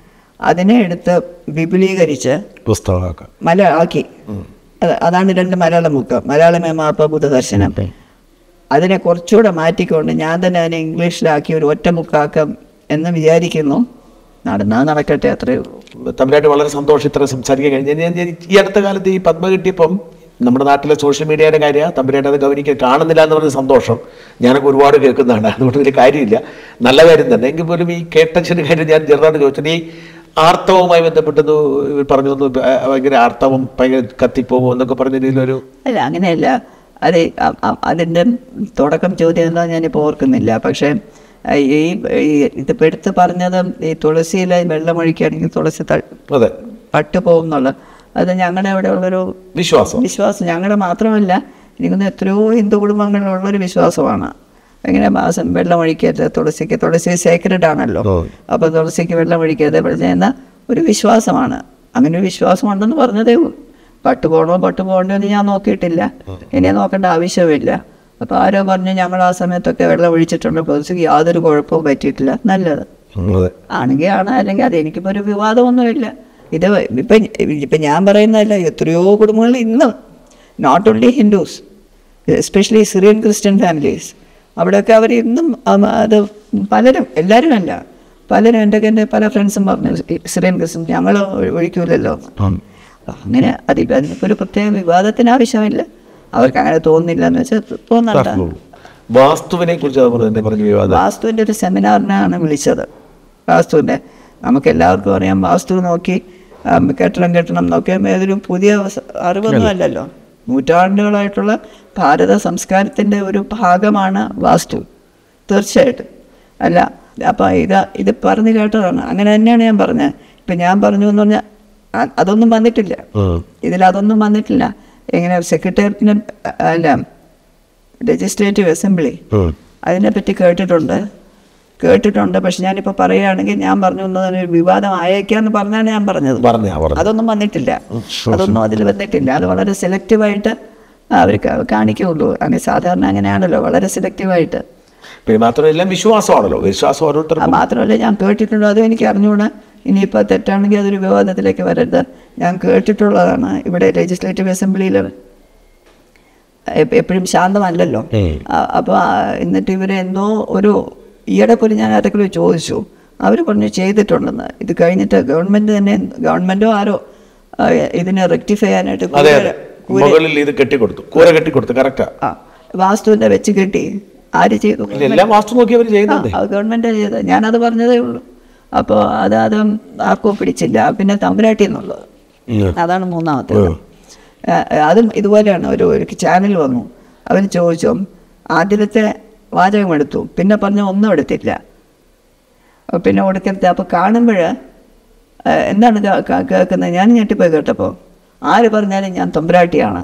അതിനെ എടുത്ത് വിപുലീകരിച്ച് പുസ്തകമാക്കാം മലയാളാക്കി അത് അതാണ് രണ്ട് മലയാളം ബുക്ക് മലയാളമേ മാപ്പ ബുദ്ധദർശനം അതിനെ കുറച്ചുകൂടെ മാറ്റിക്കൊണ്ട് ഞാൻ തന്നെ അതിനെ ഇംഗ്ലീഷിലാക്കി ഒരു ഒറ്റ ബുക്കാക്കാം എന്ന് വിചാരിക്കുന്നു നടന്നാൽ നടക്കട്ടെ അത്രയേ ഉള്ളൂ തമിഴായിട്ട് വളരെ സന്തോഷം ഇത്ര സംസാരിക്കാൻ കഴിഞ്ഞു ഞാൻ- ഞാൻ ഈ അടുത്ത കാലത്ത് ഈ പത്മ കിട്ടിയപ്പം നമ്മുടെ നാട്ടിലെ സോഷ്യൽ മീഡിയയുടെ കാര്യം തമ്പുരായിട്ട് അത് ഗൗനിക്ക് കാണുന്നില്ല എന്ന് പറഞ്ഞ സന്തോഷം ഞാനൊക്കെ ഒരുപാട് കേൾക്കുന്നതാണ് അതുകൊണ്ട് വലിയ കാര്യമില്ല നല്ല കാര്യം തന്നെ എങ്കിൽ പോലും ഈ കേട്ടച്ഛൻ്റെ കാര്യം ഞാൻ ചെറുതായിട്ട് ചോദിച്ചത് ഈ ആർത്തവവുമായി ബന്ധപ്പെട്ടത് പറഞ്ഞു തന്നു ഭയങ്കര ആർത്തവം ഭയങ്കര കത്തിപ്പോകും എന്നൊക്കെ പറഞ്ഞതിലൊരു അല്ല അങ്ങനെയല്ല അത് അ- അ- അതിൻ്റെ തുടക്കം ചോദ്യം എന്താ ഞാനിപ്പോൾ ഓർക്കുന്നില്ല പക്ഷേ ആ, ഈ ഈ ഇതിപ്പോൾ എടുത്ത് പറഞ്ഞത് ഈ തുളസിയിലെ വെള്ളമൊഴിക്കുകയാണെങ്കിൽ തുളസി ത അതെ പട്ടു പോകും എന്നുള്ളത് അത് ഞങ്ങളുടെ അവിടെ ഉള്ളൊരു വിശ്വാസം വിശ്വാസം ഞങ്ങളുടെ മാത്രമല്ല എനിക്കൊന്ന് എത്രയോ ഹിന്ദു കുടുംബങ്ങളിലുള്ളൊരു വിശ്വാസമാണ് എങ്ങനെ മാസം വെള്ളം ഒഴിക്കരുത് തുളസിക്ക് തുളസി സേക്രഡ് ആണല്ലോ ഓ. അപ്പോൾ തുളസിക്ക് വെള്ളം ഒഴിക്കരുത് ചെയ്യുന്ന ഒരു വിശ്വാസമാണ് അങ്ങനെ ഒരു വിശ്വാസമുണ്ടെന്ന് പറഞ്ഞതേ ഉള്ളൂ പട്ട് പോകണോ പട്ട് പോകണ്ടോ എന്ന് ഞാൻ നോക്കിയിട്ടില്ല ഇനി നോക്കേണ്ട ആവശ്യമില്ല അപ്പോൾ ആരോ പറഞ്ഞു ഞങ്ങൾ ആ സമയത്തൊക്കെ വെള്ളം ഒഴിച്ചിട്ടുണ്ട് തുളസിക്ക് യാതൊരു കുഴപ്പവും പറ്റിയിട്ടില്ല നല്ലത് അതെ ആണെങ്കിൽ ആണ് അല്ലെങ്കിൽ അത് എനിക്കിപ്പോൾ ഒരു വിവാദമൊന്നുമില്ല ഇത് ഇപ്പം ഇപ്പം ഞാൻ പറയുന്നതല്ല എത്രയോ കുടുംബങ്ങൾ ഇന്നും not only Hindus especially Syrian Christian families അവിടെയൊക്കെ അവർ ഇന്നും അം- അത് പലരും എല്ലാവരും അല്ല പലരും എൻ്റെ എൻ്റെ പല ഫ്രണ്ട്സും പറഞ്ഞു ഈ സിറിയൻ ക്രിസ്ത്യൻ ഞങ്ങൾ ഒഴിക്കൂലല്ലോ അങ്ങനെ അതിപ്പോൾ അതിനിപ്പോൾ ഒരു പ്രത്യേക വിവാദത്തിന് ആവശ്യമില്ല അവർക്ക് അങ്ങനെ തോന്നുന്നില്ല എന്ന് വെച്ചാൽ തോന്നണ്ട വാസ്തുവിനെ കുറിച്ച് അത് പറഞ്ഞു പറഞ്ഞു വിവാദം വാസ്തുവിൻ്റെ ഒരു സെമിനാറിനാണ് വിളിച്ചത് വാസ്തുവിൻ്റെ നമുക്ക് എല്ലാവർക്കും അറിയാം വാസ്തു നോക്കി ആം, കെട്ടണം കെട്ടണം നോക്കിയാൽ ഏതൊരു പുതിയ സ- അറിവൊന്നും അല്ലല്ലോ നൂറ്റാണ്ടുകളായിട്ടുള്ള ഭാരത സംസ്കാരത്തിൻ്റെ ഒരു ഭാഗമാണ് വാസ്തു തീർച്ചയായിട്ടും അല്ല അപ്പം ഇത് ഇത് പറഞ്ഞു കേട്ടതാണ് അങ്ങനെ തന്നെയാണ് ഞാൻ പറഞ്ഞത് ഇപ്പം ഞാൻ പറഞ്ഞു എന്ന് പറഞ്ഞാൽ അ- അതൊന്നും വന്നിട്ടില്ല ഉം. ഇതിലതൊന്നും വന്നിട്ടില്ല എങ്ങനെ സെക്രട്ടേറിയറ്റിന് അല്ല ലെജിസ്ലേറ്റീവ് അസംബ്ലി ഉം. അതിനെപ്പറ്റി കേട്ടിട്ടുണ്ട് കേട്ടിട്ടുണ്ട് പക്ഷെ ഞാനിപ്പോൾ പറയുകയാണെങ്കിൽ ഞാൻ പറഞ്ഞു "ഒന്ന് ഒരു വിവാദം ആയേക്കാന്ന് പറഞ്ഞാണ് ഞാൻ പറഞ്ഞത് പറഞ്ഞാ പറഞ്ഞു അതൊന്നും വന്നിട്ടില്ല അതൊന്നും അതിൽ വന്നിട്ടില്ല അത് വളരെ സെലക്റ്റീവായിട്ട് അവർ കാണിക്കുള്ളൂ അങ്ങനെ സാധാരണ അങ്ങനെയാണല്ലോ വളരെ സെലക്റ്റീവായിട്ട് പിന്നെ മാത്രമല്ല വിശ്വാസമാണല്ലോ വിശ്വാസം അത് ഓരോരുത്തർക്കും മാത്രമല്ല ഞാൻ കേട്ടിട്ടുണ്ട് അതും എനിക്ക് അറിഞ്ഞുകൂടാ ഇനിയിപ്പോൾ തെറ്റാണെങ്കിൽ അതൊരു വിവാദത്തിലേക്ക് വരരുത് ഞാൻ കേട്ടിട്ടുള്ളതാണ് ഇവിടെ ലെജിസ്ലേറ്റീവ് അസംബ്ലിയിൽ എപ്പോഴും ശാന്തമല്ലല്ലോ ഉം. അപ്പോൾ എന്നിട്ട് ഇവരെ എന്തോ ഒരു ഈയിടെ പോലും ഞാൻ ആരെങ്കിലും ചോദിച്ചു അവർ പറഞ്ഞു ചെയ്തിട്ടുണ്ടെന്ന് ഇത് കഴിഞ്ഞിട്ട് ഗവൺമെൻറ് തന്നെ ഗവൺമെൻറ്റോ ആരോ ആ, ഇതിനെ റെക്ടിഫൈ ചെയ്യാനായിട്ട് അതെ കൂര- അതെ കൂര- മുകളിൽ ഇത് കെട്ടിക്കൊടുത്തു കൂര കെട്ടിക്കൊടുത്തു കറക്റ്റാ ആ വാസ്തുവിൻ്റെ വെച്ച് കെട്ടി ആര് ചെയ്തു എല്ലാം വാസ്തു നോക്കി അവർ ചെയ്യുന്നുണ്ട് ആ, അത് ഗവൺമെൻറ് ചെയ്തത് ഞാനത് പറഞ്ഞതേ ഉള്ളൂ അപ്പോൾ അത് അത് ആർക്കും പിടിച്ചില്ല പിന്നെ തമ്പുരാട്ടി എന്നുള്ളത് അതാണ് മൂന്നാമത്തെ അതും ഇതുപോലെയാണ് ഒരു ഒരു ചാനൽ വന്നു അവർ ചോദിച്ചു ആദ്യത്തെ വാചകം എടുത്തു പിന്നെ പറഞ്ഞ ഒന്നും എടുത്തില്ല അപ്പൊ പിന്നെ കൊടുക്കരുത് അപ്പോൾ കാണുമ്പോൾ എന്താണ് കേ- കേ- കേൾക്കുന്നത് ഞാൻ ഞെട്ടിപ്പോയി കേട്ടപ്പോൾ ആര് പറഞ്ഞാലും ഞാൻ തമ്പുരാട്ടിയാണ്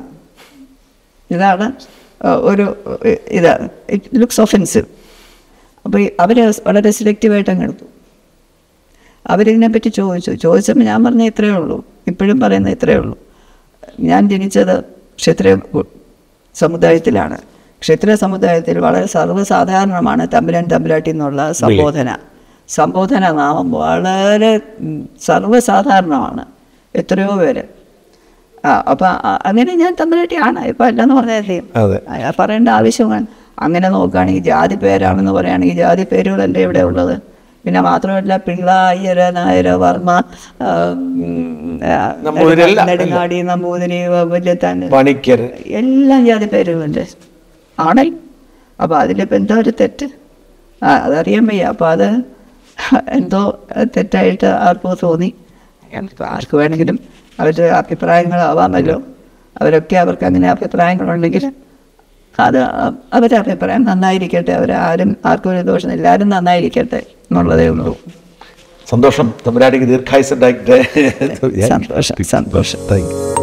ഇതാണ് ആ, ഒരു ഇ- ഇത് ഇറ്റ് ലുക്സ് ഒഫെൻസീവ് അപ്പോൾ അവർ വളരെ സെലക്റ്റീവായിട്ട് അങ്ങ് എടുത്തു അവരിതിനെപ്പറ്റി ചോദിച്ചു ചോദിച്ചപ്പോൾ ഞാൻ പറഞ്ഞ ഇത്രയേ ഉള്ളൂ ഇപ്പോഴും പറയുന്ന ഇത്രയേ ഉള്ളൂ ഞാൻ ജനിച്ചത് ക്ഷത്രിയ കു- സമുദായത്തിലാണ് ക്ഷത്രിയ സമുദായത്തിൽ വളരെ സർവ്വസാധാരണമാണ് തമ്പുരാൻ തമ്പുരാട്ടി എന്നുള്ള സംബോധന സംബോധന നാമം വളരെ ഉം, സർവ്വസാധാരണമാണ് എത്രയോ പേര് ആ അപ്പം അങ്ങനെ ഞാൻ തമ്പുരാട്ടിയാണ് ഇപ്പം അല്ലെന്ന് പറഞ്ഞാൽ ചെയ്യും അതെ അയാൾ പറയേണ്ട ആവശ്യമാണ് അങ്ങനെ നോക്കുകയാണെങ്കിൽ ജാതി പേരാണെന്ന് പറയുകയാണെങ്കിൽ ജാതി പേരുകളല്ലേ ഇവിടെ ഉള്ളത് പിന്നെ മാത്രമല്ല പിള്ള അയ്യര നായര വർമ്മ ആ, ഉം, ആ, നമ്പൂതിരിയല്ല, നെടുങ്ങാടി നമ്പൂതിരി വല്യത്താൻ പണിക്കർ എല്ലാം ജാതി പേരുകളുണ്ട് ആണല്ലോ അപ്പോൾ അതിലിപ്പോൾ എന്തോ ഒരു തെറ്റ് ആ അതറിയാൻ വയ്യ അപ്പോൾ അത് എന്തോ തെറ്റായിട്ട് ആർക്കോ തോന്നി ആർക്ക് വേണമെങ്കിലും അവരുടെ അഭിപ്രായങ്ങളാവാമല്ലോ അവരൊക്കെ അവർക്ക് അങ്ങനെ അഭിപ്രായങ്ങളുണ്ടെങ്കിൽ അത് അവരുടെ അഭിപ്രായം നന്നായിരിക്കട്ടെ അവർ ആരും ആർക്കും ഒരു ദോഷം എല്ലാവരും നന്നായിരിക്കട്ടെ എന്നുള്ളതേ ഉള്ളൂ സന്തോഷം തമ്പുരാട്ടിക്ക് ദീർഘായുസ് ഉണ്ടായിട്ട് സന്തോഷം സന്തോഷം താങ്ക് യു